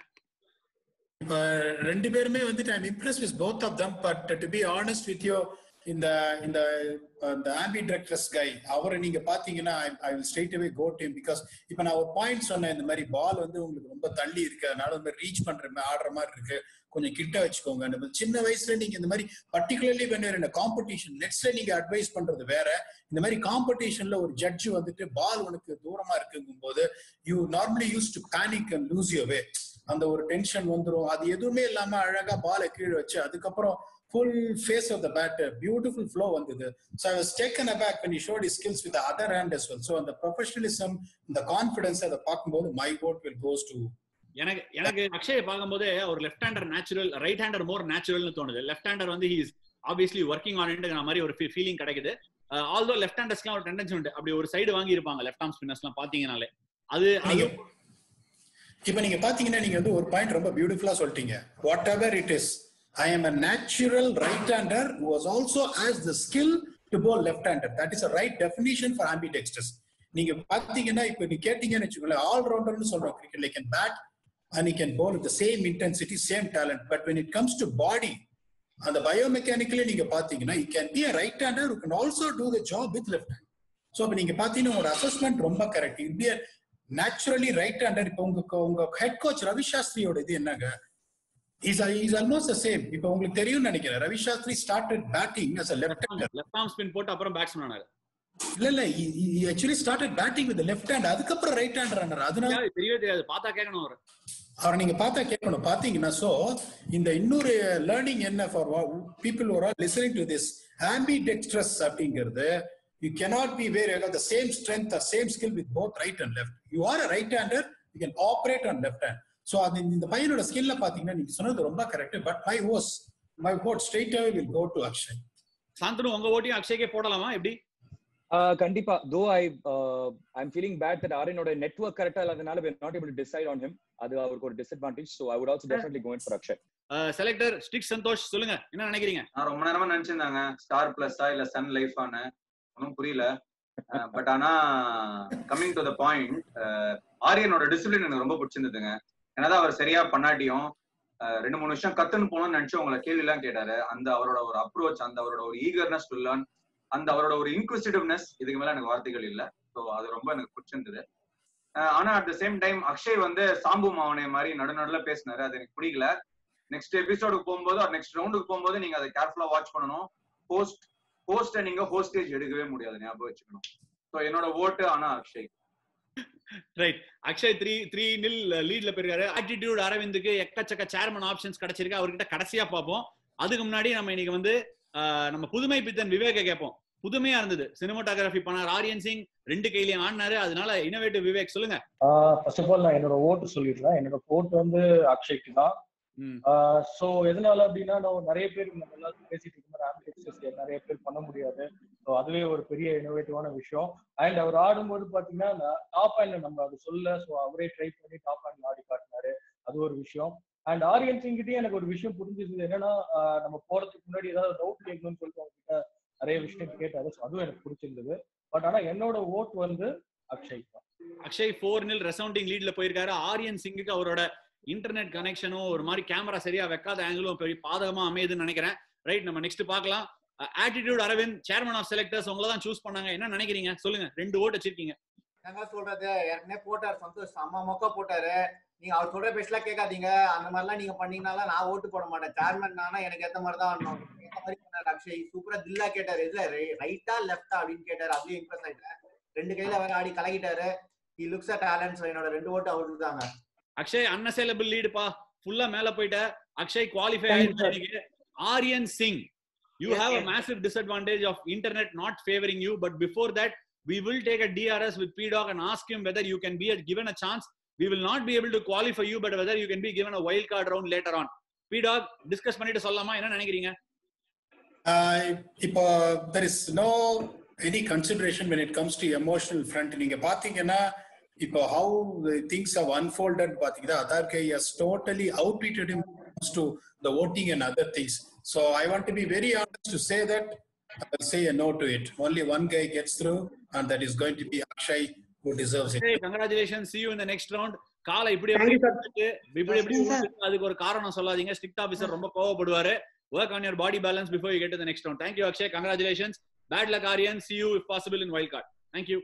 இப்ப ரெண்டு பேருமே வந்துட்டு I'm impress with both of them but to be honest with you இந்த இந்த இந்த ஆம்பி டிரெக்டர்ஸ் கை அவரை நீங்க பாத்தீங்கன்னா I will straight away go to because இப்ப நான் ஒரு பாயிண்ட் சொன்னேன் இந்த மாதிரி பால் வந்து உங்களுக்கு ரொம்ப தள்ளி இருக்கு அதனால வந்து ரீச் பண்ற மாதிரி ஆடுற மாதிரி இருக்கு கொஞ்சம் கிட்ட வச்சுக்கோங்க நம்ம சின்ன வயசுல நீங்க இந்த மாதிரி பர்டிகுலர்லி வென் இந்த காம்படிஷன் நெட்ஸ்ல நீங்க அட்வைஸ் பண்றது வேற இந்த மாதிரி காம்படிஷன்ல ஒரு ஜட்ஜ் வந்துட்டு பால் உனக்கு தூரமா இருக்குங்கும் போது you normally use to panic and lose you way அந்த ஒரு டென்ஷன் வந்துரும் அது எதுவுமே இல்லாம அழகா பாலை கீழே வச்சு அதுக்கப்புறம் full face of the bat beautiful flow வந்தது so I was taken aback when you showed his skills with the other hand as well so அந்த ப்ரொஃபஷனலிசம் இந்த கான்ஃபிடன்ஸ் அதை பார்க்கும்போது my vote will goes to எனக்கு எனக்கு அக்ஷய பார்க்கும்போது அவர் left hander natural right hander more நேச்சுரல்னு தோணுது லெஃப்ட் ஹேண்டர் வந்து ஹீஸ் ஆப்வியஸ்லி ஒர்க்கிங் ஆன் இட்டுங்கிற மாதிரி ஒரு ஃபீலிங் கிடைக்குது ஆல்தோ லெஃப்ட் ஹேண்டர்ஸ்லாம் ஒரு டெண்டன்சி உண்டு அப்படி ஒரு சைடு வாங்கி இருப்பாங்க லெஃப்ட் ஆர்ம் ஸ்பின்னர்ஸ்லாம் பாத்தீங்கனாலே அது அது நீங்க இப்ப நீங்க பாத்தீங்கன்னா நீங்க வந்து ஒரு பாயிண்ட் ரொம்ப பியூட்டிஃபுல்லா சொல்லிட்டீங்க whatever it is I am a natural right hander was also has the skill to bowl left hander that is a right definition for ambidextrous நீங்க பாத்தீங்கன்னா இப்ப நீ கேட்டீங்கன்னு வச்சுக்கோங்களேன் ஆல் ரவுண்டர்னு சொல்றோம் cricket like can bat and you can bowl the same intensity same talent but when it comes to body அந்த biomechanically நீங்க பாத்தீங்கன்னா you can be a right hander you can also do the job with left hand so இப்போ நீங்க பாத்தீங்கன்னா உங்களோட assessment ரொம்ப correct it be naturally right hander இப்போ உங்க உங்க ஹெட் கோச் ரவி சாஸ்திரியோட இது என்னங்க is is almost the same இப்போ உங்களுக்கு தெரியும்னு நினைக்கிறேன் Ravi Shastri started batting as a left hander left arm spin போட்டு அப்புறம் பேட்ஸ்மேன் ஆனாரு இல்ல இல்ல actually started batting with left hand அதுக்கப்புறம் ரைட் ஹேண்டர் ஆனார் அதனால தெரியாது, தெரியவே தெரியாது பார்த்தா கேட்கணும் அவர் அவரை நீங்க பார்த்தா கேட்கணும் பாத்தீங்கன்னா சோ இந்த இன்னொரு லேர்னிங் என்ன ஃபார் பீப்புள் ஒரு listening to this ambidextrous அப்படிங்கிறது you cannot be where you have the same strength or same skill with both right and left you are a right hander you can operate on left hand so அது இந்த பையனோட ஸ்கில்ல பாத்தீங்கன்னா நீங்க சொன்னது ரொம்ப correct but my ஓஸ் my vote straight away will go to Akshay Shantanu உங்க ஓட்டியும் அக்ஷய்க்கே போடலாமா எப்படி Uh, கண்டிப்பா though I I'm feeling bad that ஆரியனோட நெட்வொர்க் கரெக்டா இல்லாதனால we are not able to decide on him அது அவருக்கு ஒரு disadvantage so i would also definitely go in for akshay selector ஸ்டிக் சந்தோஷ் சொல்லுங்க என்ன நினைக்கிறீங்க நான் ரொம்ப நேரமா நினைச்சிருந்தாங்க ஸ்டார் பிளஸ்ஸா இல்ல சன் லைஃபான்னு ஒன்றும் புரியல பட் ஆனா கம்மிங் டு த பாயிண்ட் ஆரியனோட டிசிப்ளின் எனக்கு ரொம்ப பிடிச்சிருந்ததுங்க என்னதான் அவர் சரியா பண்ணாட்டியும் அஹ், ரெண்டு மூணு விஷயம் கத்துன்னு போகணும்னு நினைச்சு உங்களை கேள்வி எல்லாம் கேட்டாரு அந்த அவரோட ஒரு அப்ரோச் அந்த அவரோட ஒரு ஈகர்னஸ் டு லேர்ன் அந்த அவரோட ஒரு இன்க்விசிட்டிவ்னஸ் இதுக்கு மேல எனக்கு வார்த்தைகள் இல்ல ஸோ அது ரொம்ப எனக்கு பிடிச்சிருந்தது அஹ், ஆனா at the same time Akshay வந்து சாம்பு மாவனே மாதிரி நடுநடுல பேசினாரு அது எனக்கு பிடிக்கல நெக்ஸ்ட் எபிசோடுக்கு போகும்போது நெக்ஸ்ட் ரவுண்டுக்கு போகும்போது நீங்க அதை கேர்ஃபுல்லா வாட்ச் பண்ணணும் ஹோஸ்ட் ஹோஸ்ட நீங்க ஹோஸ்டேஜ் எடுக்கவே முடியாது ஞாபகம் வச்சுக்கணும் ஸோ என்னோட ஓட்டு ஆனா Akshay right Akshay three three nil லீட்ல போயிருக்காரு ஆட்டிடியூட் அரவிந்துக்கு எக்கச்சக்க சேர்மன் ஆப்ஷன்ஸ் கிடைச்சிருக்கு அவர்கிட்ட கடைசியா பார்ப்போம் அதுக்கு முன்னாடி நம்ம இன்னைக்கு வந்து ஆஹ், நம்ம புதுமை பித்தன் விவேக கேட்போம் புதுமையா இருந்தது சினிமாட்டோகிராஃபி பண்ணார் ஆரியன் சிங் ரெண்டு கையிலயும் ஆடினாரு அதனால இனோவேட்டிவ் விவேக் சொல்லுங்க ஃபர்ஸ்ட் ஆஃப் ஆல் நான் என்னோட ஓட்டு சொல்லிடுறேன் என்னோட ஓட்டு வந்து அக்ஷய்க்கு தான் ம். ஸோ எதனால அப்படின்னா நான் நிறைய பேர் நம்ம எல்லாரும் பேசிட்டு இருக்கும்போது ஆம்பிளிக்ஸ் நிறைய பேர் பண்ண முடியாது ஸோ அதுவே ஒரு பெரிய இனோவேட்டிவான விஷயம் அண்ட் அவர் ஆடும்போது பாத்தீங்கன்னா டாப் ஹேண்ட்ல நம்ம அது சொல்ல ஸோ அவரே ட்ரை பண்ணி டாப் ஹேண்ட்ல ஆடி காட்டினாரு அது ஒரு விஷயம் அண்ட் ஆரியன் சிங்கிட்டே எனக்கு ஒரு விஷயம் புரிஞ்சிருந்தது என்னன்னா ஆஹ் நம்ம போறதுக்கு முன்னாடி ஏதாவது டவுட் கேட்கணும்னு சொல்லிட்டு அவர்கிட்ட நிறைய விஷயம் கேட்டாரு ஸோ அதுவும் எனக்கு பிடிச்சிருந்தது பட் ஆனா என்னோட ஓட் வந்து அக்ஷய் தான் அக்ஷய் ஃபோர் நில் ரெசவுண்டிங் லீட்ல போயிருக்காரு ஆரியன் சிங்குக்கு அவரோட இன்டர்நெட் கனெக்ஷனும் ஒரு மாதிரி கேமரா சரியா வைக்காத ஆங்கிளும் பெரிய பாதகமா அமையுதுன்னு நினைக்கிறேன் ரைட் நம்ம நெக்ஸ்ட் பார்க்கலாம் attitude Aravind chairman of selectors உங்களை தான் சூஸ் பண்ணாங்க என்ன நினைக்கிறீங்க சொல்லுங்க ரெண்டு ஓட்டு வச்சிருக்கீங்க என்னங்க சொல்றது ஏற்கனவே போட்டார் சந்தோஷ் செம்ம மொக்க போட்டாரு நீங்க அவர் சொல்ற பேசலாம் கேட்காதீங்க அந்த மாதிரிலாம் நீங்க பண்ணீங்கனால நான் ஓட்டு போட மாட்டேன் சேர்மன் நானா எனக்கு ஏத்த மாதிரி தான் ஆடணும் ஏத்த மாதிரி பண்ணாரு அக்ஷய் சூப்பரா தில்லா கேட்டாரு இதுல ரைட்டா லெஃப்டா அப்படின்னு கேட்டாரு அப்படியே இம்ப்ரெஸ் ஆயிட்டேன் ரெண்டு கையில வேற ஆடி கலக்கிட்டாரு ஹி லுக்ஸ் அ டேலண்ட்ஸ் என்னோட ரெண்டு ஓட்டு அவருக்கு தாங்க அக்ஷய் அன்அசைலபிள் லீடுப்பா ஃபுல்லா மேல போயிட்ட அக்ஷய் குவாலிஃபை Thank you, ஆயிருக்கு Aryan Singh you Yes, have a yes. Massive disadvantage of internet not favouring you but before that we will take a DRS with PDOC and ask him whether you can be a, given a chance. We will not be able to qualify you, but whether you can be given a wild card round later on. PDOC, discuss பண்ணிட்டு சொல்லலாமா என்ன நினைக்கிறீங்க Uh, இப்போ there is no any consideration when it comes to emotional front நீங்க பாத்தீங்கன்னா இப்போ how the things have unfolded பாத்தீங்கன்னா அதர்கே has totally outwitted him when it comes to the voting and other things so i want to be very honest to say that i will say a no to it only one guy gets through and that is going to be akshay who deserves it Hey, congratulations. See you in the next round. காலை இப்படி எப்படி உழுந்துட்டு, இப்படி எப்படி உழுந்துட்டு, அதுக்கு ஒரு காரணம் சொல்லாதீங்க strict officer ரொம்ப கோவப்படுவாரு work on your body balance before you get to next round thank you Akshay congratulations bad luck Aryan see you if possible in wild card thank you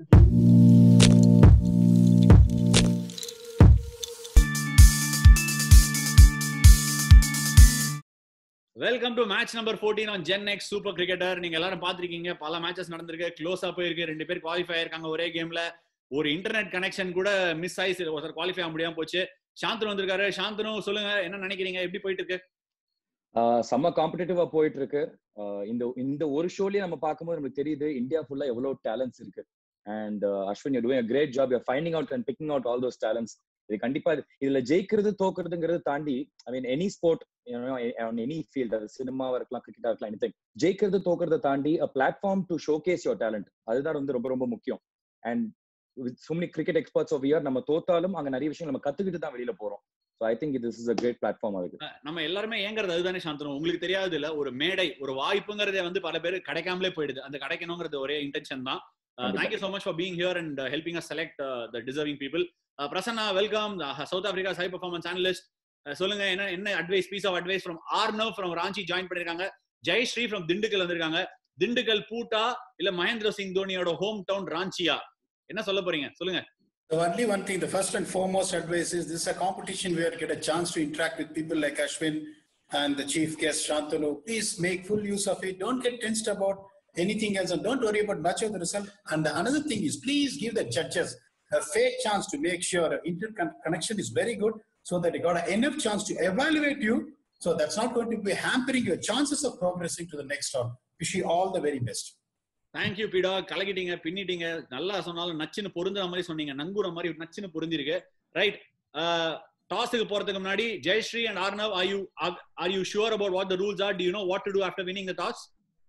welcome to match number 14 on Gen X super cricketer நீங்க எல்லாரும் பாத்திருக்கீங்க பல matches நடந்திருக்கு க்ளோஸா போயிருக்கு ரெண்டு பேர் qualify ஆயிருக்காங்க ஒரே கேம்ல ஒரு இன்டர்நெட் கனெக்ஷன் கூட மிஸ் ஆயிடுச்சு ஒருத்தர் குவாலிஃபை ஆக முடியாம போச்சு சாந்தனு வந்திருக்காரு சாந்தனு சொல்லுங்க என்ன நினைக்கிறீங்க எப்படி போயிட்டு இருக்கு ஆஹ் செம்ம காம்படிட்டிவா போயிட்டு இருக்கு ஆஹ் இந்த இந்த ஒரு ஷோலயே நம்ம பார்க்கும்போது நமக்கு தெரியுது இந்தியா ஃபுல்லா எவ்வளவு டேலண்ட்ஸ் இருக்கு and Ashwin you doing great job you finding out and picking out all those talents இது கண்டிப்பா இது- இதுல ஜெயிக்கிறது தோக்குறதுங்கிறது தாண்டி I mean any sport any field அது சினிமாவா இருக்கலாம் கிரிக்கெட்டா இருக்கலாம் எனி ஜெயிக்கிறது தோக்குறதை தாண்டி a platform to showcase your talent அதுதான் வந்து ரொம்ப ரொம்ப முக்கியம் and with so many cricket experts of year நம்ம தோத்தாலும் அங்க நிறைய விஷயம் நம்ம கத்துக்கிட்டு தான் வெளியில போறோம் so I think this is a great platform அதுக்கு நம்ம எல்லாருமே ஏங்குறது அதுதானே சாந்தனு உங்களுக்கு தெரியாது இல்ல ஒரு மேடை ஒரு வாய்ப்புங்கிறதே வந்து பல பேர் கிடைக்காமலே போயிடுது அந்த கிடைக்கணுங்கிறது ஒரே இன்டென்ஷன் தான் கண்டிப்பா. Thank you so much for being here and helping us select the deserving people Prasanna welcome South Africa high performance analyst சொல்லுங்க என்ன என்ன advice piece of advice from Arnav from Ranchi join பண்ணிருக்காங்க ஜெய் ஸ்ரீ ஃப்ரம் திண்டுக்கல் வந்திருக்காங்க திண்டுக்கல் பூட்டா இல்ல மகேந்திர சிங் தோனியோட ஹோம் டவுன் ராஞ்சியா என்ன சொல்ல போறீங்க சொல்லுங்க The only one thing, the first and foremost advice is this is a competition where you get a chance to interact with people like Ashwin and the chief guest Shantanu. Please make full use of it. Don't get tensed about anything else and don't worry about much of the result. And the another thing is please give the judges a fair chance to make sure interconnection is very good so that they got enough chance to evaluate you. So that's not going to be hampering your chances of progressing to the next round. Wish you all the very best. Thank you பீடா கலக்கிட்டீங்க பின்னிட்டீங்க நல்லா சொன்னாலும் நச்சுன்னு பொருந்துற மாதிரி சொன்னீங்க நங்குற மாதிரி நச்சுன்னு பொருந்திருக்கு right டாஸுக்கு போறதுக்கு முன்னாடி Jayashree and Arnav are you are you sure about what the rules are do you know what to do after winning the toss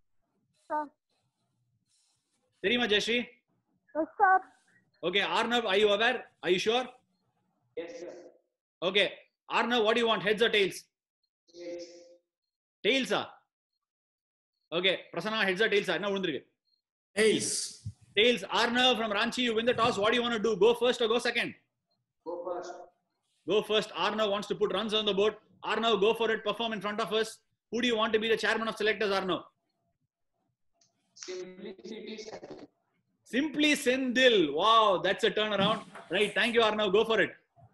தெரியுமா Jayashree Yes, sir. Okay Arnav I you aware I you sure okay Arnav what you want heads or tails டெய்ல்ஸா okay Prasanna heads or டெய்ல்ஸா என்ன விழுந்திருக்கு Tails. Tails, Arnav from Ranchi, you win the toss. What do you want to do? Go first or go second? Go first. Go first. Arnav wants to put runs on the board. Arnav, go for it. Perform in front of us. Who do you want to be the chairman of selectors, Arnav? Simplicity. Simply Sendil. Wow, that's a turnaround. Right. Thank you, Arnav. Go for it.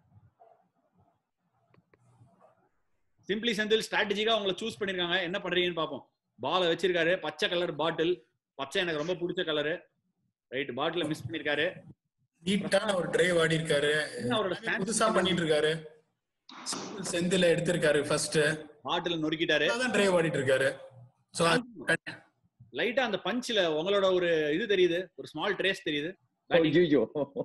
Simply Senthil ஸ்ட்ராட்டஜிக்கா உங்களை choose பண்ணிருக்காங்க என்ன பண்றீங்கன்னு பார்ப்போம் பாலை வச்சிருக்காரு பச்சை colour bottle பச்சை எனக்கு ரொம்ப பிடிச்ச கலரு ரைட் பாட்டில மிஸ் பண்ணிருக்காரு நீட்டான ஒரு டிரைவ் ஆடி இருக்காரு என்ன அவரோட stance புதுசா பண்ணிட்டு இருக்காரு செந்தில எடுத்திருக்காரு ஃபர்ஸ்ட் பாட்டில் நொறுக்கிட்டாரு அதான் டிரைவ் ஆடிட்டு இருக்காரு சோ லைட்டா அந்த பஞ்ச்ல உங்களோட ஒரு இது தெரியுது ஒரு ஸ்மால் ட்ரேஸ் தெரியுது ஐயோ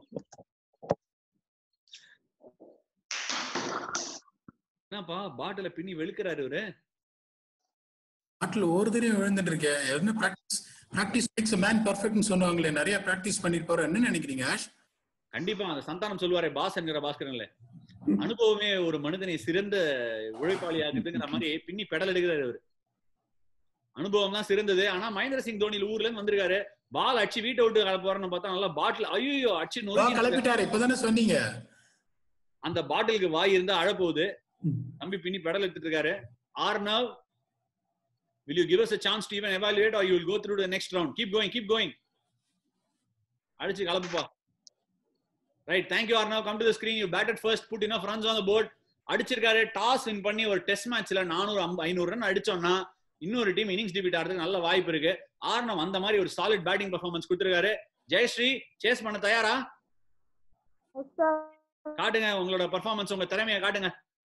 என்னப்பா பாட்டில பின்னி வெளுக்கிறாரு இவரு நாட்டுல ஒரு தடவை விழுந்துட்டு இருக்கேன் என்ன பிராக்டிஸ் பிராக்டிஸ் மேக்ஸ் மேன் பர்ஃபெக்ட்னு சொன்னாங்களே நிறைய பிராக்டிஸ் பண்ணிட்டு போற என்ன நினைக்கிறீங்க ஆஷ் கண்டிப்பா அந்த சந்தானம் சொல்லுவாரே பாஸ் என்கிற பாஸ்கரன்ல அனுபவமே ஒரு மனிதனை சிறந்த உழைப்பாளி ஆகுதுங்கிற மாதிரி பின்னி பெடல் எடுக்கிறாரு அவரு அனுபவம் தான் சிறந்தது ஆனா மகேந்திர சிங் தோனியில் ஊர்ல இருந்து வந்திருக்காரு பால் அடிச்சு வீட்டை விட்டு கலப்ப போறேன்னு பார்த்தா நல்லா பாட்டில் ஐயோ அடிச்சு நொறுக்கி கிளப்பிட்டாரு இப்பதானே சொன்னீங்க அந்த பாட்டிலுக்கு வாய் இருந்தா அழப்போகுது தம்பி பின்னி பெடல் எடுத்துட்டு இருக்காரு Arnav will you give us a chance to even evaluate or you will go through to the next round keep going keep going அடிச்சு கலப்புப்பா right thank you Arnav come to the screen you batted first put enough runs on the board அடிச்சிருக்காரு toss win பண்ணி ஒரு test மேட்ச்ல நானூறு ஐநூறு run அடிச்சோம்னா இன்னொரு team innings defeat ஆகிறதுக்கு நல்ல வாய்ப்பு இருக்கு ஆர்னவ் அந்த மாதிரி ஒரு சாலிட் பேட்டிங் பர்ஃபார்மன்ஸ் கொடுத்துருக்காரு ஜெயஸ்ரீ சேஸ் பண்ண தயாரா Yes, sir. காட்டுங்க உங்களோட பர்ஃபார்மன்ஸ் உங்க திறமையை காட்டுங்க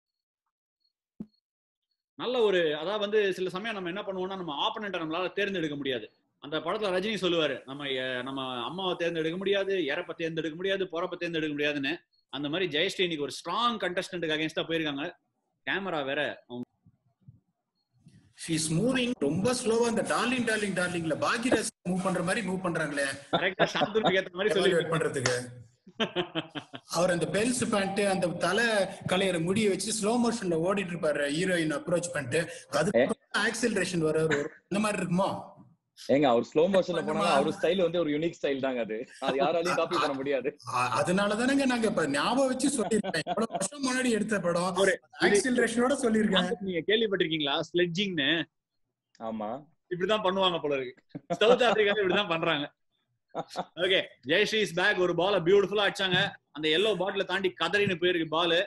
நல்ல ஒரு அதாவது வந்து சில சமயம் நம்ம என்ன பண்ணுவோம்னா நம்ம ஆப்பனண்ட்டை நம்மளால தேர்ந்தெடுக்க முடியாது அந்த படத்துல ரஜினி சொல்லுவாரு நம்ம அஹ், நம்ம அம்மாவை தேர்ந்தெடுக்க முடியாது இறப்ப தேர்ந்தெடுக்க முடியாது பொறப்ப தேர்ந்தெடுக்க முடியாதுன்னு அந்த மாதிரி ஜெயஸ்ரீ இன்னைக்கு ஒரு ஸ்ட்ராங் கண்டஸ்டன்ட்டுக்கு அகேன்ஸ்டா போயிருக்காங்க கேமரா வேற அவங்க ஷீஸ் மூவிங் ரொம்ப ஸ்லோவா அந்த டார்லிங் டார்லிங் டார்லிங்ல பாக்யராஜ் மூவ் பண்ற மாதிரி மூவ் பண்றாங்களே கரெக்டா சாந்தனுக்கு ஏத்த மாதிரி சொல்லி evaluate பண்றதுக்கு அவர் அந்த பெல்ஸ் பேண்ட் அந்த தலை கலையிற முடிய வச்சு ஸ்லோ மோஷன்ல ஓடிட்டு இருப்பாரு ஹீரோயின் அப்ரோச் பண்ணிட்டு அது ஆக்சிலரேஷன் வர இந்த மாதிரி இருக்குமா ஏங்க அவர் ஸ்லோ மோஷன்ல போனாலும் அவர் ஸ்டைல் வந்து ஒரு யூனிக் ஸ்டைல் தாங்க அது அது யாராலையும் காப்பி பண்ண முடியாது அ- அதனாலதானங்க நாங்க இப்ப ஞாபகம் வச்சு சொல்லிருக்கேன் எவ்வளவு வருஷம் முன்னாடி எடுத்த படம் ஆக்சிலரேஷனோட சொல்லியிருக்கேன் நீங்க கேள்விப்பட்டிருக்கீங்களா ஸ்லெட்ஜிங்னு ஆமா இப்படிதான் பண்ணுவாங்க போல இருக்கு சவுத் ஆப்பிரிக்கால இப்படிதான் பண்றாங்க ஓகே ஜெயஸ்ரீ இஸ் பேக் ஒரு பால பியூட்டிஃபுல்லா அடிச்சாங்க அந்த எல்லோ பாட்டில தாண்டி கதறின்னு போயிருக்கு ball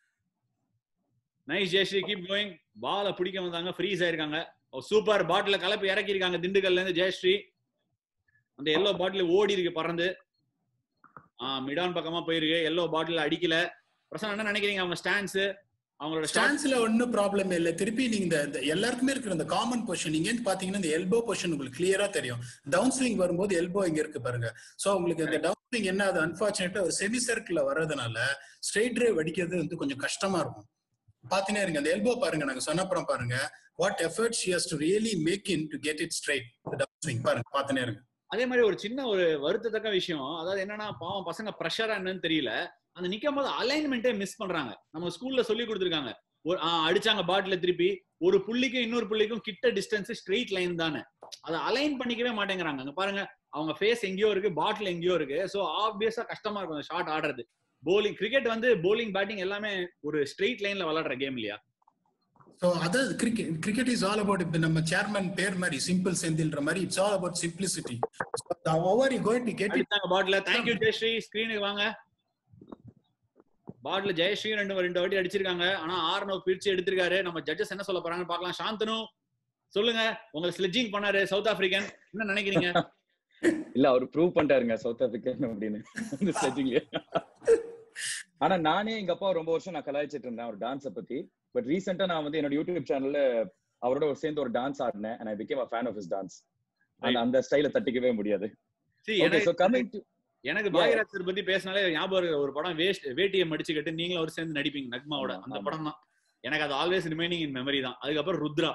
nice Jayashree keep going பால பிடிக்க வந்தாங்க ஃப்ரீஸ் ஆயிருக்காங்க சூப்பர் பாட்டில கலப்பி இறக்கி இருக்காங்க திண்டுக்கல்ல இருந்து ஜெயஸ்ரீ அந்த எல்லோ பாட்டில் ஓடி இருக்கு பறந்து ஆஹ் மிடான் பக்கமா போயிருக்கு எல்லோ பாட்டில் அடிக்கல பிரசன்னா என்ன நினைக்கிறீங்க அவங்க ஸ்டான்ஸ் அவங்களோட stance- ஸ்டான்ஸ்ல ஒன்னும் ப்ராப்ளம் இல்ல திருப்பி நீங்க இந்த- இந்த எல்லாருக்குமே இருக்கிற இந்த காமன் பொசிஷன் நீங்க இருந்து பாத்தீங்கன்னா இந்த எல்போ பொசிஷன் உங்களுக்கு கிளியரா தெரியும் டவுன் ஸ்விங் வரும்போது எல்போ இங்க இருக்கு பாருங்க சோ உங்களுக்கு இந்த டவுன் ஸ்விங் என்ன அது அன்பார்ச்சுனேட்டா ஒரு செமி சர்க்கிள்ல வர்றதுனால ஸ்ட்ரெயிட் டிரைவ் அடிக்கிறது வந்து கொஞ்சம் கஷ்டமா இருக்கும் பாத்தீங்கன்னா இருங்க அந்த எல்போ பாருங்க நாங்க சொன்னப்புறம் பாருங்க what effort she has to really make in to get it straight down swing பாருங்க பாத்தனே இருங்க அதே மாதிரி ஒரு சின்ன ஒரு வருத்தத்தக்க விஷயம் அதாவது என்னன்னா பாவம் பசங்க ப்ரெஷரா என்னன்னு தெரியல அந்த நிக்கும் போது அலைன்மெண்ட்டே மிஸ் பண்றாங்க நம்ம ஸ்கூல்ல சொல்லி கொடுத்துருக்காங்க ஒரு ஆ, அடிச்சாங்க பாட்டில திருப்பி ஒரு புள்ளிக்கும் இன்னொரு புள்ளிக்கும் கிட்ட டிஸ்டன்ஸ் ஸ்ட்ரெயிட் லைன் தானே அதை அலைன் பண்ணிக்கவே மாட்டேங்கிறாங்க அங்க பாருங்க அவங்க ஃபேஸ் எங்கேயோ இருக்கு பாட்டில் எங்கேயோ இருக்கு சோ ஆப்வியஸா கஷ்டமா இருக்கும் அந்த ஷாட் ஆடுறது போலிங் கிரிக்கெட் வந்து போலிங் பேட்டிங் எல்லாமே ஒரு ஸ்ட்ரெயிட் லைன்ல விளையாடுற கேம் இல்லையா ஸோ அதாவது cricket cricket is all about இப்போ நம்ம சேர்மன் பேர் மாதிரி சிம்பிள் செந்தில்ன்ற மாதிரி it's all about simplicity over you going to get it அடிச்சாங்க பாட்டில தேங்க்யூ ஜெயஸ்ரீ ஸ்கிரீனுக்கு வாங்க பாட்டில ஜெயஸ்ரீ ரெண்டு ரெண்டு வாட்டி அடிச்சிருக்காங்க ஆனா ஆர்னவ் பிரிச்சு எடுத்திருக்காரு நம்ம ஜட்ஜஸ் என்ன சொல்ல போறாங்கன்னு பார்க்கலாம் சாந்தனு சொல்லுங்க உங்களை ஸ்லெட்ஜிங் பண்ணாரு சவுத் ஆப்பிரிக்கன் என்ன நினைக்கிறீங்க இல்ல அவர் ப்ரூவ் பண்ணிட்டாருங்க சவுத் ஆப்பிரிக்கன் அப்படின்னு இந்த ஸ்லெட்ஜிங்ல ஆனா நானே எங்க அப்பா ரொம்ப வருஷம் நான் கலாய்ச்சிட்டு இருந்தேன் ஒரு டான்ஸ பத்தி பட் ரீசெண்டா நான் வந்து என்னோட யூடியூப் சேனல்ல அவரோட ஒரு சேர்ந்து ஒரு டான்ஸ் ஆடினேன் and I became a fan of his dance அந்த அந்த ஸ்டைல தட்டிக்கவே முடியாது See, ஓகே எனக்கு- சோ கமிங் டு எனக்கு பாகியராஜ் சார் பத்தி பேசினாலே ஞாபகம் இருக்கிற ஒரு படம் வேஸ்ட் வேட்டியை மடிச்சுக்கிட்டு நீங்களும் அவர் சேர்ந்து நடிப்பீங்க நக்மாவோட ஆமா, அந்த ஆமா. படம் தான் எனக்கு அது ஆல்வேஸ் ரிமைனிங் இன் மெமரி தான் அதுக்கப்புறம் Rudra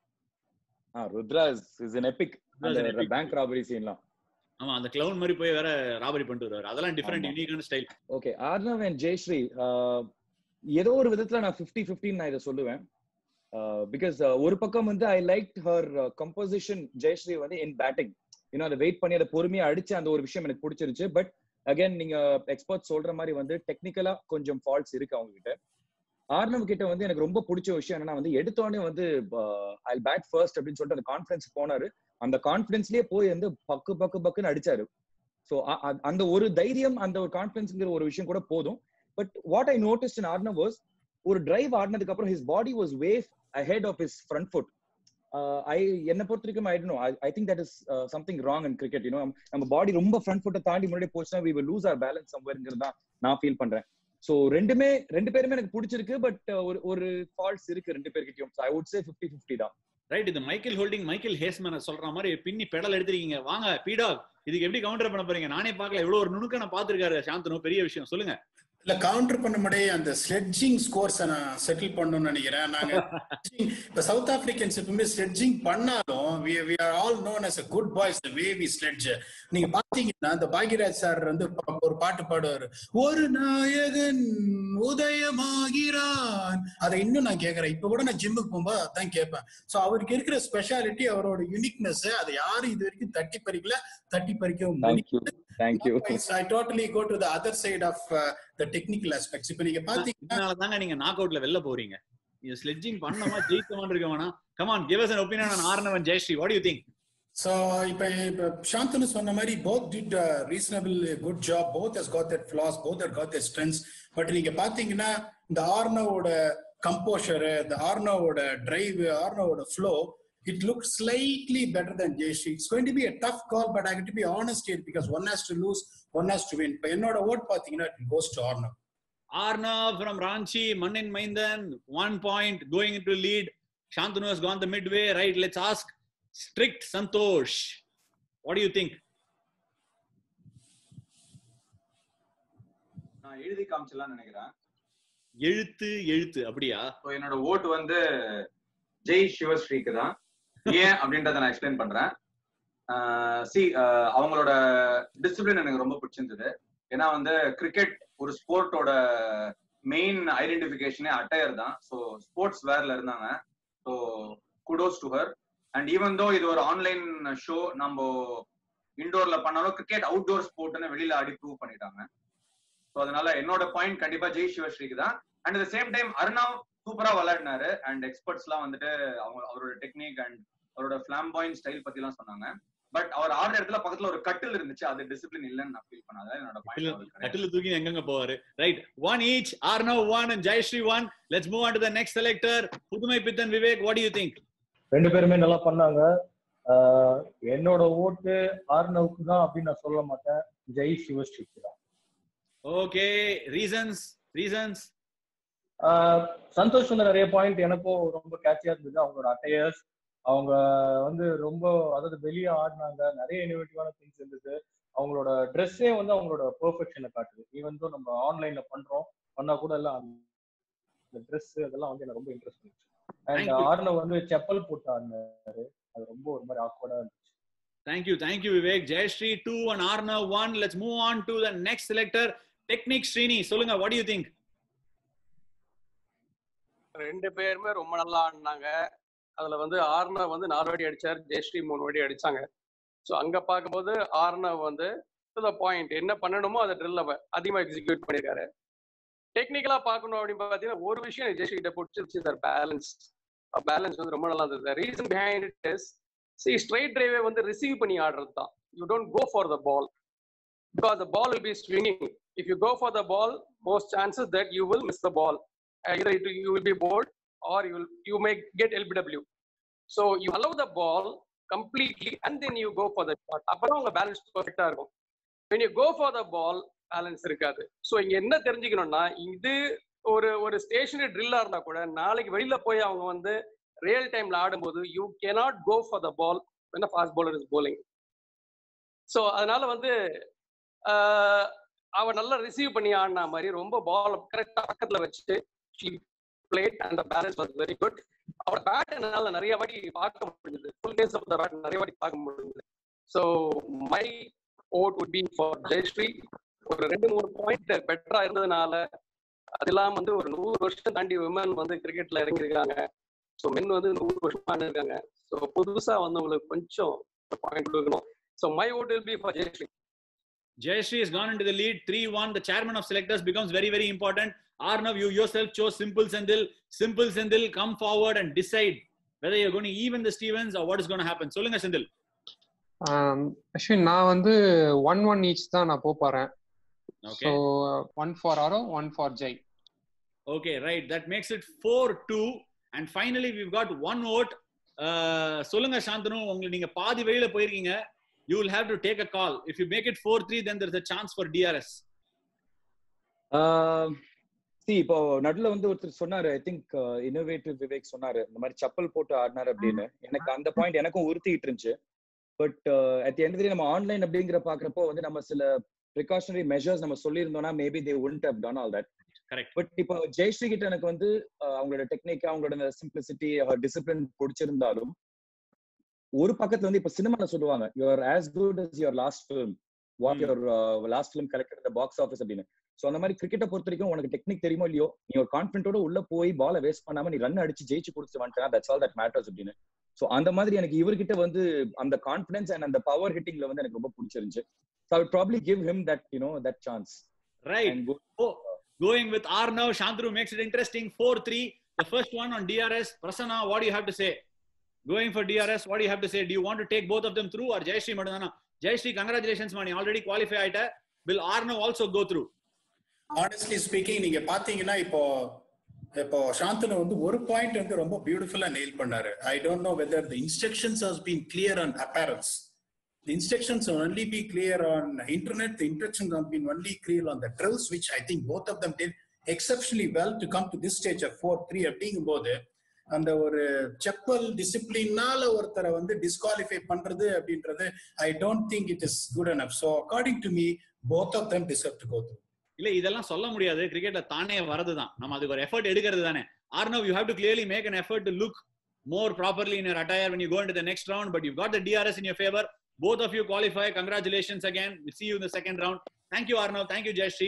ah Rudra is an epic Rudra is an அந்த epic. பேங்க் ராபரி சீன்லாம் ஆமா அந்த கிளவுன் மாதிரி போய் வேற ராபரி பண்ணிட்டு வருவாரு அதெல்லாம் டிஃபரெண்ட் ஆமா. யூனிக்கான style okay Arnav and Jayashree ஆஹ், ஏதோ ஒரு விதத்துல நான் 50 ஃபிஃப்டின் நான் இதை சொல்லுவேன் பிகாஸ் ஒரு பக்கம் வந்து I like her composition Jayashree வந்து இன் பேட்டிங் இன்னும் அதை வெயிட் பண்ணி அதை பொறுமையா அடிச்சு அந்த ஒரு விஷயம் எனக்கு பிடிச்சிருச்சு பட் அகைன் நீங்க எக்ஸ்பர்ட் சொல்ற மாதிரி வந்து டெக்னிக்கலா கொஞ்சம் ஃபால்ட்ஸ் இருக்கு அவங்க கிட்ட ஆர்னவ் கிட்ட வந்து எனக்கு ரொம்ப பிடிச்ச விஷயம் என்னன்னா வந்து எடுத்தோடனே வந்து ஐ பேட் ஃபர்ஸ்ட் அப்படின்னு சொல்லிட்டு அந்த கான்ஃபிடன்ஸ் போனாரு அந்த கான்ஃபிடன்ஸ்லயே போய் வந்து பக்கு பக்கு பக்குன்னு அடிச்சாரு ஸோ அந்த ஒரு தைரியம் அந்த ஒரு கான்ஃபிடன்ஸ்ங்கிற ஒரு விஷயம் கூட போதும் but what I noticed in Arnav was ஒரு டிரைவ் ஆடினதுக்கு அப்புறம் his body was way ahead of his front foot I என்ன பொறுத்த வரைக்கும் I know I think that is something wrong in cricket you know நம்ம பாடி ரொம்ப ஃப்ரண்ட் ஃபுட்டை தாண்டி முன்னாடி போச்சுன்னா we will lose our balance சம்வேர்ங்கிறது தான் நான் ஃபீல் பண்றேன் ஸோ ரெண்டுமே ரெண்டு பேருமே எனக்கு பிடிச்சிருக்கு பட் ஒரு ஒரு ஃபால்ட்ஸ் இருக்கு ரெண்டு பேர்கிட்டயும் I would say fifty fifty தான் ரைட் இது மைக்கேல் ஹோல்டிங் மைக்கேல் ஹேஸ்மேன் சொல்ற மாதிரி பின்னி பெடல் எடுத்திருக்கீங்க வாங்க பீடாக் இதுக்கு எப்படி கவுண்டர் பண்ண போறீங்க நானே பார்க்கல இவ்வளவு ஒரு நுணுக்க நான் பாத்துருக்காரு சாந்தனு பெரிய விஷயம் சொல்லுங்க இல்ல கவுண்டர் பண்ண முடியே அந்த ஸ்லெட்ஜிங் ஸ்கோர்ஸ் நான் செட்டில் பண்ணணும்னு நினைக்கிறேன் நாங்க sledging- இப்ப சவுத் ஆப்பிரிக்கன்ஸ் எப்பவுமே ஸ்லெட்ஜிங் பண்ணாலும் we we are all known as a good boys the way we sledge நீங்க பாத்தீங்கன்னா இந்த பாக்யராஜ் சார் வந்து பா- ஒரு பாட்டு பாடுவாரு ஒரு நாயகன் உதயமாகிறான் அதை இன்னும் நான் கேக்குறேன் இப்ப கூட நான் ஜிம்முக்கு போகும்போது அதான் கேட்பேன் சோ அவருக்கு இருக்கிற ஸ்பெஷாலிட்டி அவரோட யூனிக்னஸ் அதை யாரும் இது வரைக்கும் தட்டி பறிக்கல தட்டி பறிக்கவும் thank you thank you I totally go to the other side of uh, the technical aspects. இப்ப நீங்க பாத்தீங்கன்னா இதனால தாங்க நீங்க நாக் அவுட்ல வெளில போறீங்க இது ஸ்லெட்ஜிங் பண்ணமா ஜெயிக்கமான்னு இருக்க வேணாம் come on give us an opinion on ஆர்னவன் Jayashree what you think So, இப்ப இப்ப சாந்தனு சொன்ன மாதிரி both did a reasonable good job. Both has got their flaws, both have got their strengths. But நீங்க பாத்தீங்கன்னா இந்த ஆர்னவோட கம்போஷர் இந்த ஆர்னவோட டிரைவ் ஆர்னவோட flow it looks slightly better than Jayashree. It's going to be a tough call, but I have to be honest here because one has to lose, one has to win. இப்ப என்னோட vote பாத்தீங்கன்னா it goes to Arnav. Arnav from Ranchi, Manin Maindan, one point going into lead. Shantanu has gone the midway. Right, let's ask Strict Santosh. What do you think? நான் எழுதி காமிச்சலாம்னு நினைக்கிறேன் எழுத்து எழுத்து அப்படியா So, என்னோட ஓட்டு வந்து ஜெய் சிவஸ்ரீக்கு தான் ஏன் அப்படின்றத நான் எக்ஸ்பிளைன் பண்றேன் சி அவங்களோட டிசிப்ளின் எனக்கு ரொம்ப பிடிச்சிருந்தது ஏன்னா வந்து கிரிக்கெட் ஒரு ஸ்போர்ட்டோட மெயின் ஐடென்டிபிகேஷனே அட்டையர் தான் ஸோ ஸ்போர்ட்ஸ் வேர்ல இருந்தாங்க so kudos to her and even though இது ஒரு ஆன்லைன் ஷோ நம்ம இண்டோர்ல பண்ணாலும் கிரிக்கெட் அவுட்டோர் ஸ்போர்ட்னு வெளியில ஆடி ப்ரூவ் பண்ணிட்டாங்க ஸோ அதனால என்னோட பாயிண்ட் கண்டிப்பா ஜெய் சிவஸ்ரீக்கு தான் and at same time Arnav சூப்பரா விளையாடினாரு அண்ட் எக்ஸ்பர்ட்ஸ் எல்லாம் வந்துட்டு அவங்க அவரோட டெக்னிக் அண்ட் அவரோட பிளாம்பாயின் ஸ்டைல் பத்தி எல்லாம் சொன்னாங்க பட் அவர் ஆடுற இடத்துல பக்கத்துல ஒரு கட்டில் இருந்துச்சு அது டிசிப்ளின் இல்லைன்னு நான் ஃபீல் பண்ணாத என்னோட பாயிண்ட் கட்டில தூக்கி எங்கங்க போவாரு right one each Arnav one and Jayashree one let's move on to the next selector Puthumai Pithan Vivek what you think ரெண்டு பேருமே நல்லா பண்ணாங்க ஆஹ் என்னோட ஓட்டு ஆர்னவுக்கு தான் அப்படின்னு நான் சொல்ல மாட்டேன் ஜெய் சிவஸ்ரீக்கு தான் ஓகே ரீசன்ஸ் ரீசன்ஸ் சந்தோஷ் வந்து நிறைய பாயிண்ட் எனக்கும் ரொம்ப கேட்சியா இருந்தது அவங்களோட அட்டையர்ஸ் அவங்க வந்து ரொம்ப அதாவது வெளியே ஆடினாங்க நிறைய இனோவேட்டிவான திங்ஸ் இருந்தது அவங்களோட ட்ரெஸ்ஸே வந்து அவங்களோட பெர்ஃபெக்ஷனை காட்டுது ஈவன் தான் நம்ம ஆன்லைன்ல பண்றோம் பண்ணா கூட எல்லாம் அந்த ட்ரெஸ் அதெல்லாம் வந்து எனக்கு ரொம்ப இன்ட்ரெஸ்ட் இருந்துச்சு அண்ட் Thank you. ஆர்னவ் வந்து செப்பல் போட்டு ஆடினாரு அது ரொம்ப ஒரு மாதிரி ஆக்வர்டா இருந்துச்சு Thank you, thank you, Vivek. Jayashree two and Arnav one. Let's move on to the next selector. Technique Srini. Solunga, what do you think? ரெண்டு பேருமே ரொம்ப நல்லா ஆடினாங்க அதுல வந்து ஆர்னவ் வந்து நாலு வாட்டி அடிச்சார் ஜெயஸ்ரீ மூணு வாட்டி அடிச்சாங்க ஸோ அங்க பார்க்கும்போது ஆர்னவ் வந்து டு த பாயிண்ட் என்ன பண்ணணுமோ அதை ட்ரில்ல அதிகமா எக்ஸிக்யூட் பண்ணிருக்காரு டெக்னிக்கலா பார்க்கணும் அப்படின்னு பார்த்தீங்கன்னா ஒரு விஷயம் எனக்கு ஜெயஸ்ரீ கிட்ட பிடிச்சிருச்சு சார் பேலன்ஸ் பேலன்ஸ் வந்து ரொம்ப நல்லா இருந்தது reason behind it is see straight டிரைவே வந்து ரிசீவ் பண்ணி ஆடுறது தான் you don't go for the ball because the ball will be swinging. If you go for the ball, most chances that you will miss the ball. Either it, you will be bowled or you will you may get LBW. So you allow the ball completely and then you go for the shot. அப்புறம் உங்க balance பர்ஃபெக்டா இருக்கும் when you go for the ball balance இருக்காது so இங்க என்ன தெரிஞ்சுக்கணும்னா இது ஒரு ஒரு ஸ்டேஷனரி ட்ரில்லா இருந்தா கூட நாளைக்கு வெளியில போய் அவங்க வந்து ரியல் டைம்ல ஆடும்போது you cannot go for the ball when a fast bowler is bowling so அதனால வந்து ஆஹ் அவ நல்லா ரிசீவ் பண்ணி ஆடின மாதிரி ரொம்ப பால் கரெக்டா பக்கத்துல வச்சு played and balance was very good அவரோட பேட் என்னால நிறைய வாட்டி பார்க்க முடிஞ்சது full face of the bat நிறைய வாட்டி பார்க்க முடிஞ்சது so my vote would be for Jayashree ஒரு ரெண்டு மூணு பாயிண்ட் பெட்டரா இருந்ததுனால அது இல்லாம வந்து ஒரு நூறு வருஷம் தாண்டி விமன் வந்து கிரிக்கெட்ல இறங்கியிருக்காங்க ஸோ மென் வந்து நூறு வருஷமா இருக்காங்க ஸோ புதுசா வந்தவங்களுக்கு கொஞ்சம் பாயிண்ட் கொடுக்கணும் so my vote will be for Jayashree Jayashree has gone into the lead 3-1. The chairman of selectors becomes very, very important. Arnav, you yourself chose Simple Sendil. Simple Sendil, come forward and decide whether you're going to even the Stevens or what is going to happen. Solunga Sendil. Ashwin நான் வந்து one one each தான் நான் போக போறேன் Okay. So one for Arnav one for Jai Okay, right. That makes it 4-2. And finally, we've got one vote. Uh, சொல்லுங்க சாந்தனு உங்களுக்கு நீங்க பாதி வழியில போயிருக்கீங்க you will have to take a call if you make it 4-3 then there's a chance for drs சி இப்போ நடுல வந்து ஒருத்தர் சொன்னாரு ஐ திங்க் இன்னோவேட்டிவ் விவேக் சொன்னாரு இந்த மாதிரி செப்பல் போட்டு ஆடினாரு அப்படின்னு எனக்கு அந்த பாயிண்ட் எனக்கும் உறுத்திட்டு இருந்துச்சு பட் அட் எண்ட் நம்ம ஆன்லைன் அப்படிங்கிற பாக்குறப்போ வந்து நம்ம சில ப்ரிகாஷனரி மெஷர்ஸ் நம்ம சொல்லியிருந்தோம்னா maybe they would have done all that correct but இப்போ ஜெயஸ்ரீ கிட்ட எனக்கு வந்து அஹ், அவங்களோட டெக்னிக் அவங்களோட சிம்பிளிசிட்டி டிசிப்ளின் பிடிச்சிருந்தாலும் ஒரு பக்கத்துல வந்து இப்ப சினிமால சொல்லுவாங்க your as good as your last film what your last film collected box office அப்படின்னு சோ அந்த மாதிரி கிரிக்கெட்டை பொறுத்த வரைக்கும் உனக்கு டெக்னிக் தெரியுமோ இல்லையோ நீ ஒரு கான்பிடென்ட்டோட உள்ள போய் பால வேஸ்ட் பண்ணாம நீ ரன் அடிச்சு ஜெயிச்சு கொடுத்து வந்துட்டா தட்ஸ் ஆல் தட் மேட்டர்ஸ் அப்படின்னு சோ அந்த மாதிரி எனக்கு இவர்கிட்ட வந்து அந்த கான்பிடன்ஸ் அண்ட் அந்த பவர் ஹிட்டிங்ல வந்து எனக்கு ரொம்ப பிடிச்சிருந்துச்சு so I probably give him that you know that chance right oh, going with arnav shantanu makes it interesting 4-3 the first one on drs prasanna what do you have to say going for drs what do you have to say do you want to take both of them through or jayashree madana jayashree congratulations man you already qualify ஆயிட்ட will arnav also go through honestly speaking நீங்க பாத்தீங்கன்னா இப்போ இப்போ சாந்தனு வந்து ஒரு point வந்து ரொம்ப பியூட்டிஃபுல்லா நெயில் பண்ணாரு I don't know whether the instructions has been clear on apparels the instructions will only be clear on internet the instructions have been only clear on the drills which i think both of them did exceptionally well to come to this stage of 4-3 அப்படிங்கும்போது அந்த ஒரு செப்பல் டிசிப்ளினால ஒருத்தரை வந்து disqualify பண்றது அப்படின்றது I don't think it is good enough so according to me both of them deserve to go through இல்ல இதெல்லாம் சொல்ல முடியாது கிரிக்கெட்ல தானே வரதுதான் நம்ம அதுக்கு ஒரு எஃபர்ட் எடுக்கிறது தானே Arnav you have to clearly make an effort to look more properly in your attire when you go into the next round but you've got the drs in your favor both of you qualify congratulations again we'll see you in the second round thank you arnav thank you jayashree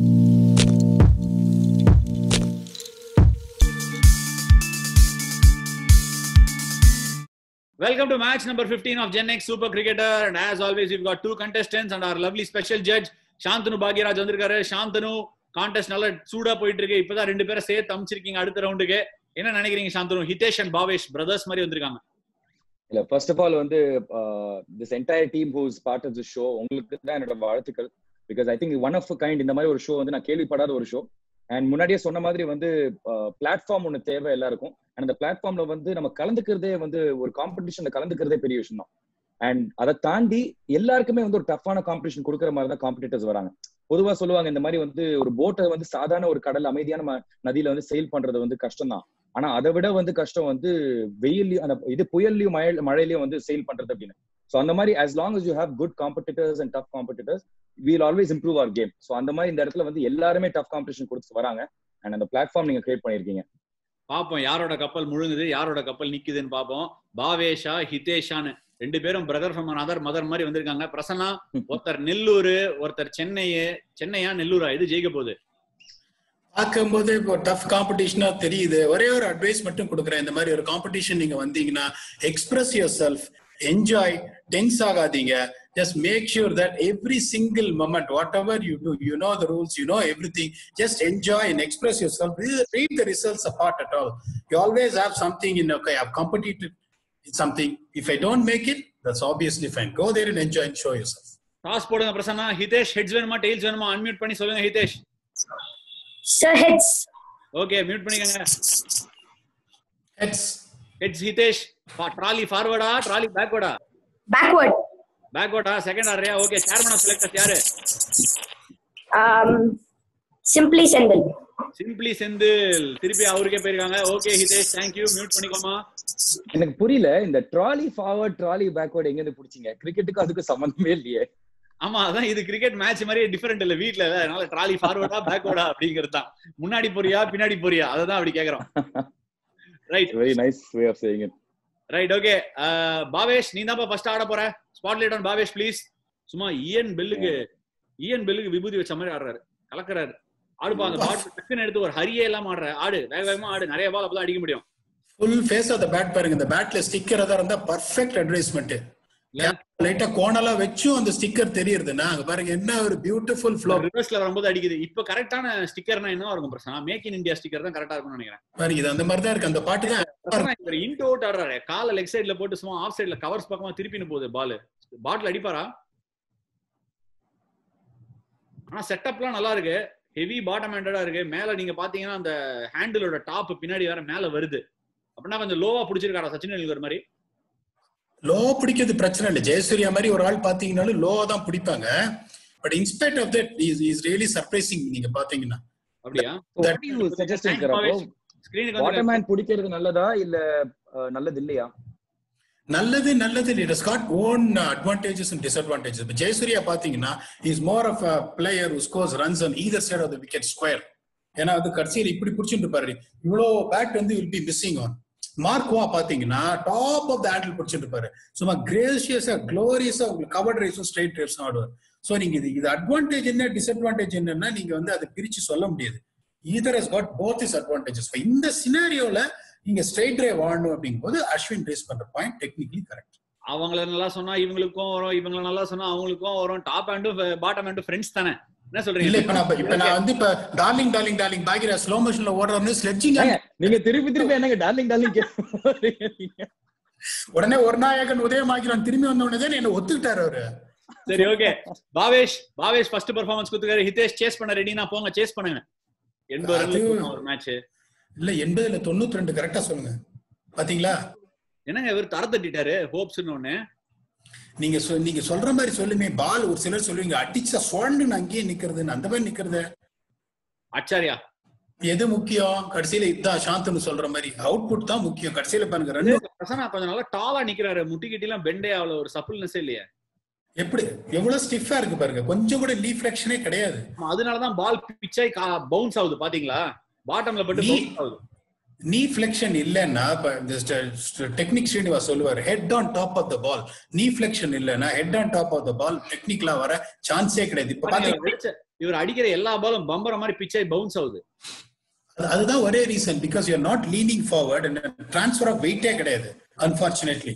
Welcome to match number 15 of Gen X Super Cricketer. And as always, we've got two contestants and our lovely special judge, Shanthanu Bhagyaraj வந்திருக்காரு Shanthanu contest நல்லா சூடா போயிட்டு இருக்கு இப்பதான் ரெண்டு பேரை சேர்த்து அமைச்சிருக்கீங்க அடுத்த ரவுண்டுக்கு என்ன நினைக்கிறீங்க சாந்தனு ஹிதேஷ் அண்ட் பாவேஷ் பிரதர்ஸ் மாதிரி வந்திருக்காங்க இல்ல ஃபர்ஸ்ட் ஆஃப் ஆல் வந்து this entire team who's part of the show உங்களுக்கு தான் என்னோட வாழ்த்துக்கள் because I think one of kind இந்த மாதிரி ஒரு ஷோ வந்து நான் கேள்விப்படாத ஒரு ஷோ அண்ட் முன்னாடியே சொன்ன மாதிரி வந்து பிளாட்ஃபார்ம் ஒன்று தேவை எல்லாருக்கும் அண்ட் அந்த பிளாட்ஃபார்ம்ல வந்து நம்ம கலந்துக்கிறதே வந்து ஒரு காம்படிஷன்ல கலந்துக்கிறதே பெரிய விஷயம் தான் அண்ட் அதை தாண்டி எல்லாருக்குமே வந்து ஒரு டஃப்பான காம்படிஷன் கொடுக்குற மாதிரி தான் காம்படிட்டர்ஸ் வராங்க பொதுவா சொல்லுவாங்க இந்த மாதிரி வந்து ஒரு போட்டை வந்து சாதாரண ஒரு கடல் அமைதியான ம- நதியில வந்து செயல் பண்றது வந்து கஷ்டம் தான் ஆனா அதை விட வந்து கஷ்டம் வந்து வெயில்லையும் அந்த இது புயல்லையும் மழை மழையிலயும் வந்து செயல் பண்றது அப்படின்னு சோ அந்த மாதிரி as long as you have good competitors and tough competitors we'll always improve our game so அந்த மாதிரி இந்த இடத்துல வந்து எல்லாருமே டஃப் காம்படிஷன் கொடுத்து வராங்க அண்ட் அந்த பிளாட்ஃபார்ம் நீங்க கிரியேட் பண்ணிருக்கீங்க பாப்போம் யாரோட கப்பல் முழுங்குது யாரோட கப்பல் நிக்குதுன்னு பாப்போம் பாவேஷா ஹிதேஷான்னு ரெண்டு பேரும் பிரதர் ஃப்ரம் அதர் மதர் மாதிரி வந்திருக்காங்க பிரசன்னா ஒருத்தர் நெல்லூர் ஒருத்தர் சென்னை சென்னையா நெல்லூரா இது ஜெயிக்க போகுது பார்க்கும்போது இப்போ டஃப் காம்படிஷனா தெரியுது ஒரே ஒரு அட்வைஸ் மட்டும் கொடுக்குறேன் இந்த மாதிரி ஒரு காம்படிஷன் நீங்க வந்தீங்கன்னா express yourself enjoy tense ஆகாதீங்க just make sure that every single moment whatever you do you know the rules you know everything just enjoy and express yourself read the results apart at all you always have something in okay i've competed in something if i don't make it that's obviously fine go there and enjoy and show yourself toss போடுங்க Prasanna Hitesh heads வேணுமா tails வேணுமா unmute பண்ணி சொல்லுங்க Hitesh Sir, heads. Okay mute பண்ணிக்கங்க heads heads Hitesh trolley ஃபார்வர்டா trolley பேக்வர்டா Backward. பேக்வர்டா second Arya okay chairman of selectors யாரு Um, simply Sendil. Simply Senthil திருப்பி அவருக்கே போயிருக்காங்க ஓகே ஹிதேஷ் தேங்க்யூ மியூட் பண்ணிக்கோமா எனக்கு புரியல இந்த ட்ராலி ஃபார்வர்ட் ட்ராலி பேக்வர்ட் எங்க இருந்து புடிச்சீங்க கிரிக்கெட்டுக்கு அதுக்கு சம்பந்தமே இல்லையே ஆமா அதான் இது கிரிக்கெட் மேட்ச் மாதிரி டிஃபரெண்ட் இல்ல வீட்ல அதனால ட்ராலி ஃபார்வர்டா பேக்வர்டா அப்படிங்கிறது தான் முன்னாடி போறியா பின்னாடி போறியா அததான் அப்படி கேக்குறோம் right very nice way of saying it right okay Bhavesh நீ தான் ஃபர்ஸ்ட் ஆட போற ஸ்பாட்லைட் ஆன் பாவேஷ் ப்ளீஸ் சும்மா இயன் பெல்லுக்கு இயன் பெல்லுக்கு விபூதி வச்ச மாதிரி ஆடுறாரு கலக்குறாரு ஆடுப்பா அந்த பாட் டக்குன்னு எடுத்து ஒரு ஹரியே எல்லாம் ஆடுற ஆடு வேக வேகமா ஆடு நிறைய பால் அப்பதான் அடிக்க முடியும் full face of the bat பாருங்க இந்த பேட்ல ஸ்டிக்கர் ஏதாவது இருந்தா பர்ஃபெக்ட் அட்வைஸ்மெண்ட் லைட்டா கோணலா வச்சும் அந்த ஸ்டிக்கர் தெரியுதுன்னா அங்க பாருங்க என்ன ஒரு பியூட்டிஃபுல் ஃப்ளோ ரிவர்ஸ்ல வரும்போது அடிக்குது இப்ப கரெக்டான ஸ்டிக்கர்னா என்ன இருக்கும் பிரச்சனை மேக் இன் இந்தியா ஸ்டிக்கர் தான் கரெக்டா இருக்கும்னு நினைக்கிறேன் பாருங்க இது அந்த மாதிரி தான் இருக்கு அந்த பாட்டு தான் இவர் இன்டு அவுட் ஆடுறாரு கால லெக் சைடுல போட்டு சும்மா ஆஃப் சைடுல கவர்ஸ் பக்கமா திருப்பின்னு போகுது பால் பாட்டில் அடிப்பாரா ஆனா செட்டப்லாம் நல்லா இருக்கு ஹெவி பாட்டம் ஹேண்டடா இருக்கு மேல நீங்க பாத்தீங்கன்னா அந்த ஹேண்டிலோட டாப் பின்னாடி வேற மேல வருது அப்படின்னா கொஞ்சம் லோவா பிடிச்சிருக்காரா சச்சின் டெண்டுல்கர் மாதிரி லோ பிடிக்கிறது பிரச்சனை இல்லை ஜெயசூர்யா மாதிரி ஒரு ஆள் பாத்தீங்கன்னாலும் லோ தான் பிடிப்பாங்க but in spite of that is is really surprising நீங்க பாத்தீங்கன்னா அப்படியா What do you suggest இருக்கிறப்போ ஸ்கிரீனுக்கு பாட்டம் மேன் பிடிக்கிறது நல்லதா இல்ல அஹ், நல்லது இல்லையா நல்லது நல்லது it is got own advantages and disadvantages இப்போ ஜெயசூர்யா பாத்தீங்கன்னா is more of a player who scores runs on either side of the wicket square ஏன்னா அது கடைசியில் இப்படி பிடிச்சிட்டு பாரு இவ்வளோ பேட் வந்து வில் பி மிஸ்ஸிங் ஆன் மார்க்வா பாத்தீங்கன்னா டாப் ஆஃப் த ஹேண்டில் பிடிச்சிட்டு இருப்பாரு சும்மா கிரேசியஸா க்ளோரியஸா உங்களுக்கு கவர்ட் ரைஸும் ஸ்ட்ரைட் ரைஸும் ஆடுவார் ஸோ நீங்க இது இது அட்வான்டேஜ் என்ன டிஸ்அட்வான்டேஜ் என்னன்னா நீங்க வந்து அதை பிரிச்சு சொல்ல முடியாது either has got both is advantages இந்த சினாரியோல நீங்க ஸ்ட்ரைட் டிரைவ் ஆடணும் அப்படிங்கும்போது அஸ்வின் ரேஸ் பண்ற பாயிண்ட் டெக்னிக்கலி கரெக்ட் அவங்கள நல்லா சொன்னா இவங்களுக்கும் வரும் இவங்கள நல்லா சொன்னா அவங்களுக்கும் வரும் டாப் ஹேண்டும் பாட்டம் ஹேண்டும் ஃப்ரெண்ட்ஸ் தானே என்ன இல்ல இப்ப நான் இப்ப நான் சொல்றீங்க வந்து இப்ப டார்லிங் டார்லிங் டார்லிங் பாக்கிற ஸ்லோ மோஷன்ல ஓடுறவனு ஸ்லெட்ஜிங் ஏங்க, நீங்க திருப்பி திருப்பி என்னங்க டார்லிங் டார்லிங் கேட்க உடனே ஒரு நாயகன் உதயமாகிறான் திரும்பி வந்த உடனே தான் என்ன ஒத்துக்கிட்டாரு அவரு சரி okay Bhavesh Bhavesh first performance கொடுத்துருக்காரு ஹிதேஷ் சேஸ் பண்ண ரெடினா போங்க சேஸ் பண்ணுங்க எண்பது அது- ரன் ஒரு மேட்ச் இல்ல எண்பதுல தொண்ணூத்தி ரெண்டு கரெக்டா சொல்லுங்க பாத்தீங்களா என்னங்க இவர் தர தட்டிட்டாரு ஹோப்ஸ்னு ஒண்ணு நீங்க சொ- நீங்க சொல்ற மாதிரி சொல்லுமே பால் ஒரு சிலர் சொல்லுவீங்க அடிச்சா சுழண்டுன்னு அங்கேயே நிக்கிறதுன்னு அந்த மாதிரி நிக்கிறது ஆச்சாரியா எது முக்கியம் கடைசியில இதுதான் சாந்தனு சொல்ற மாதிரி அவுட்புட் தான் முக்கியம் கடைசியில பாருங்க ரெண்டு பிரசன்னா கொஞ்சம் நல்லா டாலா நிக்கிறாரு முட்டி கிட்டி எல்லாம் பெண்டே ஆகல ஒரு சப்புல்னஸ் இல்லையே எப்படி எவ்வளவு ஸ்டிஃபா இருக்கு பாருங்க கொஞ்சம் கூட லீஃப்ளெக்ஷனே கிடையாது ஆமா, அதனாலதான் பால் பிச்சாய் பவுன்ஸ் ஆகுது பாத்தீங்களா பாட்டம்ல பட்டு நீ- bounce ஆகுது நீ ஃபிளெக்ஷன் இல்லைன்னா இப்ப இந்த டெக்னிக் ஸ்ரீனிவாஸ் சொல்லுவார் head on top of the ball knee flexion இல்லைன்னா head on top of the ball டெக்னிக்கலா வர சான்ஸே கிடையாது இப்ப பாருங்க, பாத்தீங்கன்னா வெடிச்ச- இவர் அடிக்கிற எல்லா பாலும் பம்பர மாதிரி பிச்சாய் பவுன்ஸ் ஆகுது அது- அதுதான் ஒரே reason because you not leaning forward transfer of வெயிட்டே கிடையாது அன்பார்ச்சுனேட்லி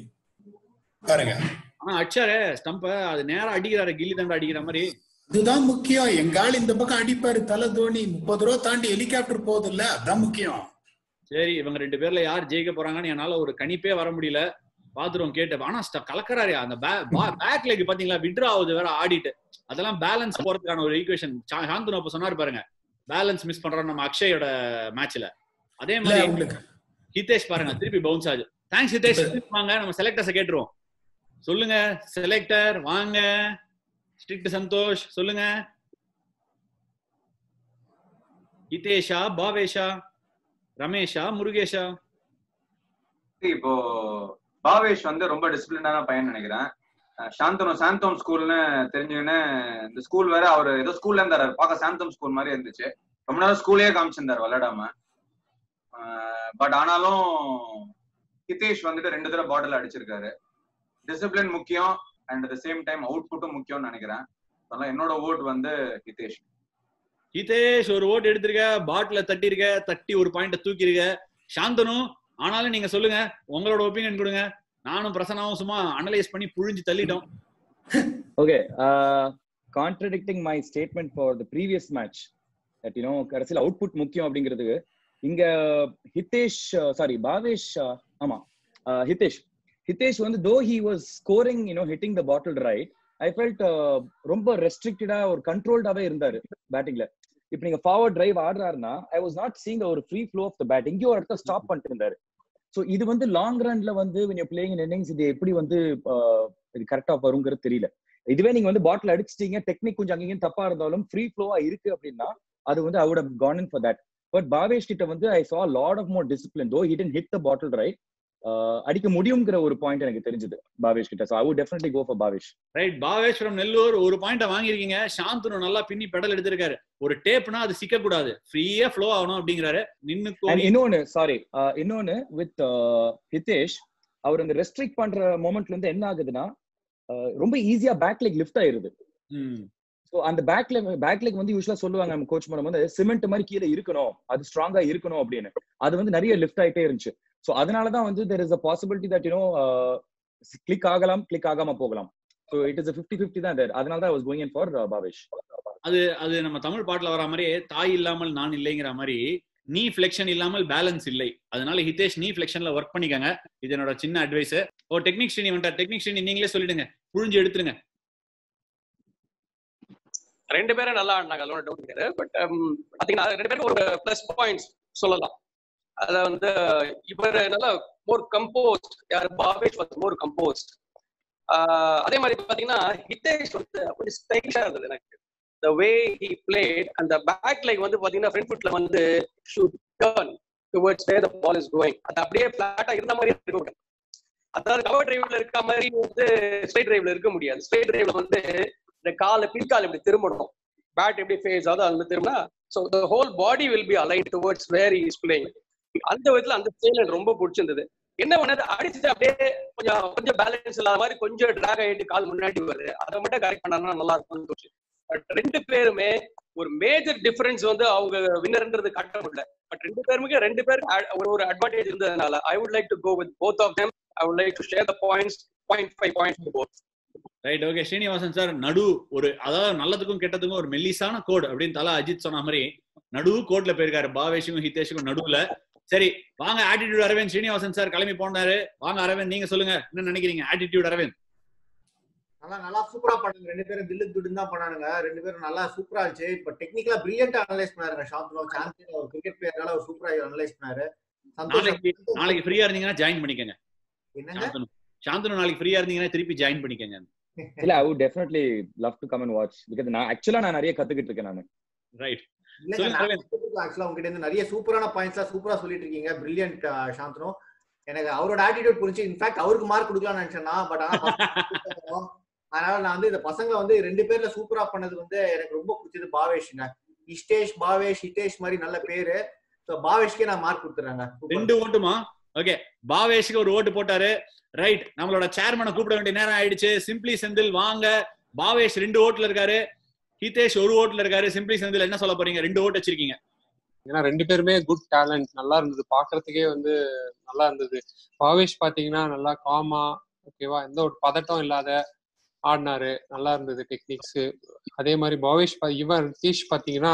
பாருங்க ஆனா அடிச்சாரு ஸ்டம்ப அது நேரா அடிக்கிறாரு கில்லி தண்டா அடிக்கிற மாதிரி இதுதான் முக்கியம் எங்க ஆள் இந்த பக்கம் அடிப்பாரு தலை தோனி முப்பது ரூபா தாண்டி ஹெலிகாப்டர் போகுது இல்ல அதான் முக்கியம் சரி இவங்க ரெண்டு பேர்ல யார் ஜெயிக்க போறாங்கன்னு என்னால ஒரு கணிப்பே வர முடியல பாத்துருவோம் கேட்டு ஆனா ஸ்ட- கலக்கறாரு அந்த பேக் லெக் பாத்தீங்களா விட்ரா ஆகுது வேற ஆடிட்டு அதெல்லாம் பேலன்ஸ் போறதுக்கான ஒரு ஈக்குவேஷன் சாந்தனு அப்ப சொன்னாரு பாருங்க பேலன்ஸ் மிஸ் பண்றோம் நம்ம அக்ஷயோட மேட்ச்ல அதே இல்ல மாதிரி உங்களுக்கு ஹிதேஷ் பாருங்க திருப்பி பவுன்ஸ் ஆகுது தேங்க்ஸ் ஹிதேஷ் வாங்க நம்ம செலக்டர்ஸ் கேட்டுருவோம் சொல்லுங்க செலக்டர் வாங்க ஸ்ட்ரிக்ட் சந்தோஷ் சொல்லுங்க ஹிதேஷா பாவேஷா ரமேஷா முருகேஷா இப்போ பாவேஷ் வந்து ரொம்ப டிசிப்ளினான பையன் நினைக்கிறேன் அஹ் சாந்தனு சாந்தோம் ஸ்கூல்னு தெரிஞ்சுக்கின்னு இந்த ஸ்கூல் வேற அவர் ஏதோ ஸ்கூல்ல இருந்தாரு பார்க்க சாந்தோம் ஸ்கூல் மாதிரி இருந்துச்சு ரொம்ப நேரம் ஸ்கூலே காமிச்சிருந்தாரு விளையாடாம பட் ஆனாலும் ஹிதேஷ் வந்துட்டு ரெண்டு தடவை பாட்டில் அடிச்சிருக்காரு டிசிப்ளின் முக்கியம் அண்ட் அட் சேம் டைம் அவுட்புட்டும் முக்கியம்னு நினைக்கிறேன் அதனால என்னோட ஓட் வந்து ஹிதேஷ் ஹிதேஷ் ஒரு ஓட்டு எடுத்திருக்க பாட்டில தட்டிருக்க தட்டி ஒரு பாயிண்ட தூக்கிருக்க சாந்தனு ஆனாலும் நீங்க சொல்லுங்க உங்களோட ஒப்பீனியன் கொடுங்க நானும் பிரசனாவும் சும்மா அனலைஸ் பண்ணி புழிஞ்சு தள்ளிட்டோம் okay contradicting my statement for the previous match that you know கடைசியில் அவுட்புட் முக்கியம் அப்படிங்கிறதுக்கு இங்க ஹிதேஷ் சாரி பாவேஷ் uh, ஆமா uh, ஹிதேஷ் ஹிதேஷ் வந்து though he was scoring you know hitting the bottle right I felt ரொம்ப ரெஸ்ட்ரிக்டடா ஒரு கண்ட்ரோல்டாவே இருந்தாரு பேட்டிங்ல இப்போ நீங்க ஃபார்வர்ட் டிரைவ் ஆடுறாருன்னா ஐ வாஸ் நாட் சீங் ஒரு free flow of the bat இங்கேயும் ஒரு இடத்துல ஸ்டாப் பண்ணிட்டு இருந்தாரு ஸோ இது வந்து லாங் ரன்ல வந்து when you're playing in innings இது எப்படி வந்து uh, இது கரெக்டா வருங்கிறது தெரியல இதுவே நீங்க வந்து பாட்டில் அடிச்சிட்டீங்க டெக்னிக் கொஞ்சம் அங்கேயும் தப்பா இருந்தாலும் ஃப்ரீ ஃப்ளோவா இருக்கு அப்படின்னா அது வந்து I would gone in for that but Bhavesh கிட்ட வந்து I saw lot of more discipline though he tend hit the bottle right அடிக்க முடியுங்கிற ஒரு பாயிண்ட் எனக்கு தெரிஞ்சது பாவேஷ் கிட்ட so I would definitely go for Bhavesh right Bhavesh from Nellore ஒரு பாயிண்ட வாங்கியிருக்கீங்க சாந்தனு நல்லா பின்னி பெடல் எடுத்திருக்காரு ஒரு டேப்னா அது சிக்க கூடாது ஃப்ரீயா ஃப்ளோ ஆகணும் அப்படிங்கிறாரு நின்னு அண்ட் கோலி இன்னொன்னு சாரி இன்னொன்னு வித் ஹிதேஷ் அவர் அந்த ரெஸ்ட்ரிக்ட் பண்ற மொமெண்ட்ல இருந்து என்ன ஆகுதுன்னா uh, ரொம்ப ஈஸியா பேக் லெக் லிஃப்ட் ஆயிருது ம் ஸோ அந்த பேக் லெக் பேக் லெக் வந்து யூஸ்வலா சொல்லுவாங்க நம்ம கோச் பண்ணும்போது சிமெண்ட் மாதிரி கீழே இருக்கணும் அது ஸ்ட்ராங்கா இருக்கணும் அப்படின்னு அது வந்து நிறைய லிஃப்ட் ஆயிட்டே இருந்துச்சு ஸோ அதனாலதான் வந்து there is a possibility that you know click ஆகலாம் கிளிக் ஆகாம போகலாம் so it is fifty fifty தான் there அதனால தான் was going in for Bhavesh அது அது நம்ம தமிழ் பாட்டுல வர மாதிரியே தாய் இல்லாமல் நான் இல்லைங்கிற மாதிரி நீ ஃபிளெக்ஷன் இல்லாமல் பேலன்ஸ் இல்லை அதனால ஹிதேஷ் நீ ஃபிளெக்ஷன்ல ஒர்க் பண்ணிக்கங்க இது என்னோட சின்ன அட்வைஸ் ஓ டெக்னிக் ஸ்ரீனி வந்துட்டா டெக்னிக் ஸ்ரீனி நீங்களே சொல்லிடுங்க புழிஞ்சு எடுத்துருங்க ரெண்டு பேரும் நல்லா ஆடினாங்க அதோட டவுட் கிடையாது பட் பாத்தீங்கன்னா ரெண்டு பேரும் ஒரு ப்ளஸ் பாயிண்ட்ஸ் சொல்லலாம் அத வந்து இவர் நல்லா மோர் கம்போஸ்ட் யார் பாவேஷ் வந்து மோர் கம்போஸ்ட் அதே மாதிரி பாத்தீங்கன்னா ஹிதேஷ் வந்து அப்படி ஸ்டைலிஷா இருந்தது எனக்கு த வே ஹி பிளேட் அந்த பேக் லைக் வந்து பாத்தீங்கன்னா ஃப்ரண்ட் ஃபுட்ல வந்து should turn towards where the ball is going அது அப்படியே பிளாட்டா இருந்த மாதிரி இருக்க கூடாது அதாவது கவர் டிரைவ்ல இருக்க மாதிரி வந்து ஸ்ட்ரைட் டிரைவ்ல இருக்க முடியாது ஸ்ட்ரைட் டிரைவ்ல வந்து இந்த காலை பின்கால் இப்படி திரும்பணும் பேட் எப்படி ஃபேஸ் ஆகுதோ அது மாதிரி திரும்பினா so the whole body will be align towards where is playing அந்த விதத்துல அந்த ஸ்டைல் எனக்கு ரொம்ப பிடிச்சிருந்தது என்ன பண்ணது அடிச்சுட்டு அப்படியே கொஞ்சம் கொஞ்சம் பேலன்ஸ் இல்லாத மாதிரி கொஞ்சம் டிராக் ஆகிட்டு கால் முன்னாடி வருது அதை மட்டும் கரெக்ட் பண்ணா நல்லா இருக்கும்னு தோணுச்சு பட் ரெண்டு பேருமே ஒரு மேஜர் டிஃபரன்ஸ் வந்து அவங்க வின்னர்ன்றது காட்ட முடியல பட் ரெண்டு பேருமே ரெண்டு பேர் ஒரு ஒரு அட்வான்டேஜ் இருந்ததுனால I would like to go with both of them I would like to share the points point five points both right okay Srinivasan sir நடு ஒரு அதாவது நல்லதுக்கும் கெட்டதுக்கும் ஒரு மெல்லிசான கோட் அப்படின்னு தலா அஜித் சொன்ன மாதிரி நடு கோட்ல போயிருக்காரு பாவேஷுக்கும் ஹிதேஷுக்கும் நடுவுல சரி வாங்க ஆட்டிடியூட் அரவிந்த் ஸ்ரீனிவாசன் சார் கிளம்பி போனாரு வாங்க அரவிந்த் நீங்க சொல்லுங்க என்ன நினைக்கிறீங்க ஆட்டிடியூட் அரவிந்த் நல்லா நல்லா சூப்பரா பண்ணாங்க ரெண்டு பேரும் தில்லு துடுன்னு தான் பண்ணானுங்க ரெண்டு பேரும் நல்லா சூப்பரா இருந்துச்சு இப்ப டெக்னிக்கலா பிரில்லியண்டா அனலைஸ் பண்ணாருங்க சாந்தனோ சாம்பியன் ஒரு கிரிக்கெட் பிளேயர்னால அவர் சூப்பரா அனலைஸ் பண்ணாரு நாளைக்கு நாளைக்கு ஃப்ரீயா இருந்தீங்கன்னா ஜாயின் பண்ணிக்கங்க என்னங்க சாந்தனு சாந்தனு நாளைக்கு ஃப்ரீயா இருந்தீங்கன்னா திருப்பி ஜாயின் பண்ணிக்கங்க இல்ல I would definitely love to come and watch because நான் ஆக்சுவலா நான் நிறைய கத்துக்கிட்டு இருக்கேன் நான் ரைட் ஆக்சுவலா உங்ககிட்ட இருந்து நிறைய சூப்பரான பாயிண்ட்ஸ் சூப்பரா சொல்லிட்டு இருக்கீங்க பிரில்லியன்ட் சாந்தனோ எனக்கு அவரோட ஆட்டிடியூட் புரிஞ்சு இன்ஃபேக்ட் அவருக்கு மார்க் கொடுக்கலாம்னு நினைச்சேன்னா பட் ஆனா அதனால நான் வந்து இந்த பசங்க வந்து ரெண்டு பேர்ல சூப்பரா பண்ணது வந்து எனக்கு ரொம்ப பிடிச்சது பாவேஷ்ங்க இஷ்டேஷ் பாவேஷ் ஹிதேஷ் மாதிரி நல்ல பேரு சோ பாவேஷ்க்கே நான் மார்க் கொடுத்துறேங்க ரெண்டு ஓட்டுமா ஓகே பாவேஷ்க்கு ஒரு ஓட்டு போட்டாரு ரைட் நம்மளோட சேர்மனை கூப்பிட வேண்டிய நேரம் ஆயிடுச்சு சிம்பிளி செந்தில் வாங்க பாவேஷ் ரெண்டு ஓட்டுல இருக்காரு ஹிதேஷ் ஒரு ஓட்டுல இருக்காரு சிம்பிளி செந்தில் என்ன சொல்ல போறீங்க ரெண்டு ஓட்டு வச்சிருக்கீங்க ஏன்னா ரெண்டு பேருமே குட் டேலண்ட் நல்லா இருந்தது பாக்குறதுக்கே வந்து நல்லா இருந்தது பாவேஷ் பாத்தீங்கன்னா நல்லா காமா ஓகேவா எந்த ஒரு பதட்டம் இல்லாத ஆடினாரு நல்லா இருந்தது டெக்னிக்ஸ் அதே மாதிரி பாவேஷ் இவன் ரித்தீஷ் பாத்தீங்கன்னா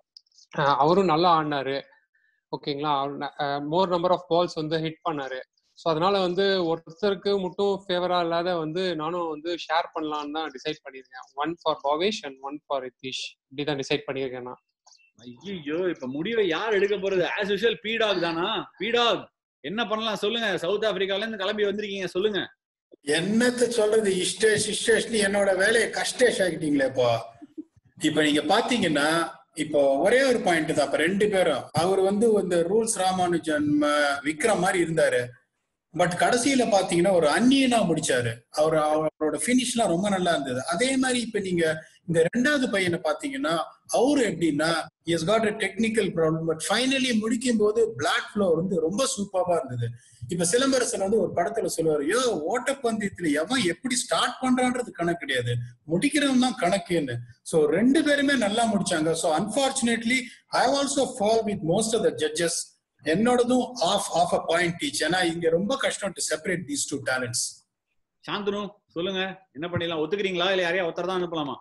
அவரும் நல்லா ஆடினாரு ஓகேங்களா மோர் நம்பர் ஆஃப் பால்ஸ் வந்து ஹிட் பண்ணாரு ஸோ அதனால வந்து ஒருத்தருக்கு மட்டும் ஃபேவரா இல்லாத வந்து நானும் வந்து ஷேர் பண்ணலான்னு தான் டிசைட் பண்ணியிருக்கேன் one for Bhavesh and one for Ritheesh இப்படிதான் டிசைட் பண்ணியிருக்கேன் நான் ஐயோ இப்ப முடிவை யார் எடுக்க போறது ஆஸ் யூஷுவல் பீடாக் தானா பீடாக் என்ன பண்ணலாம் சொல்லுங்க சவுத் ஆப்பிரிக்கால இருந்து கிளம்பி வந்திருக்கீங்க சொல்லுங்க என்னத்த சொல்றது இஷ்டேஷ் இஷ்டேஷ்னு என்னோட வேலையை கஷ்டேஷ் ஆகிட்டீங்களே இப்போ இப்ப நீங்க பாத்தீங்கன்னா இப்போ ஒரே ஒரு பாயிண்ட் தான் இப்ப ரெண்டு பேரும் அவர் வந்து இந்த ரூல்ஸ் ராமானுஜன் விக்ரம் மாதிரி இருந்தாரு பட் கடைசியில பாத்தீங்கன்னா ஒரு அந்நியனா முடிச்சாரு அவர் அவரோட பினிஷ்லாம் ரொம்ப நல்லா இருந்தது அதே மாதிரி இப்ப நீங்க இந்த ரெண்டாவது பையனை பாத்தீங்கன்னா அவரு எப்படின்னா is got a technical problem but finally முடிக்கும் போது பிளாக் ஃப்ளோர் வந்து ரொம்ப சூப்பரா இருந்தது இப்ப சிலம்பரசன் வந்து ஒரு படத்துல சொல்லுவாரு யோ ஓட்டப்பந்தயத்துல எவன் எப்படி ஸ்டார்ட் பண்றான்றது கணக்கு கிடையாது முடிக்கிறவன் தான் கணக்குன்னு சோ ரெண்டு பேருமே நல்லா முடிச்சாங்க so unfortunately I also fall with most of the judges என்னோடதும் ஆஃப் ஆஃப் அ பாயிண்ட் டீச் ஏன்னா இங்க ரொம்ப கஷ்டம் to separate these two talents Shanthanu சொல்லுங்க என்ன பண்ணிடலாம் ஒத்துக்கிறீங்களா இல்ல யாரையா ஒருத்தர் தான் அனுப்பலாமா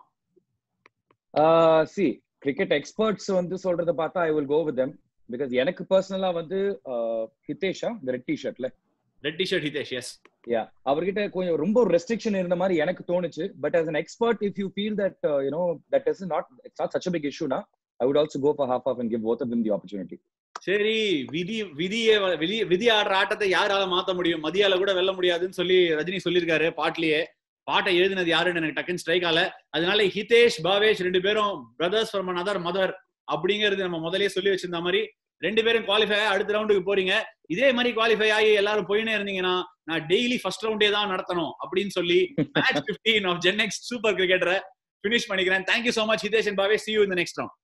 சி கிரிக்கெட் எக்ஸ்பர்ட்ஸ் வந்து சொல்றத பார்த்தா I will go with them because எனக்கு பர்சனலா வந்து ஹிதேஷா இந்த ரெட் டி ஷர்ட்ல red T shirt Hitesh yes ya அவர்கிட்ட கொஞ்சம் ரொம்ப ஒரு ரெஸ்ட்ரிக்ஷன் இருந்த மாதிரி எனக்கு தோணுச்சு but as an expert if you feel that uh, you know that is not it's not such a big issue now i would also go for half half and give both of them the opportunity சரி விதி விதியை வெளி விதி ஆடுற ஆட்டத்தை யாரால மாத்த முடியும் மதியால கூட வெல்ல முடியாதுன்னு சொல்லி ரஜினி சொல்லியிருக்காரு பாட்லயே பாட்டை எழுதினது யாருன்னு எனக்கு டக்குன்னு ஸ்ட்ரைக் ஆல அதனால ஹிதேஷ் பாவேஷ் ரெண்டு பேரும் பிரதர்ஸ் ஃப்ரம் another மதர் அப்படிங்கிறது நம்ம முதல்லயே சொல்லி வச்சிருந்த மாதிரி ரெண்டு பேரும் குவாலிஃபை ஆகி அடுத்த ரவுண்டுக்கு போறீங்க இதே மாதிரி குவாலிஃபை ஆகி எல்லாரும் போயினே இருந்தீங்கன்னா நான் டெய்லி ஃபர்ஸ்ட் ரவுண்டே தான் நடத்தணும் அப்படின்னு சொல்லி match fifteen of gen next super கிரிக்கெட்டரை ஃபினிஷ் பண்ணிக்கிறேன் thank you so much Hitesh and Bhavesh see you இந்த நெக்ஸ்ட் ரவுண்ட்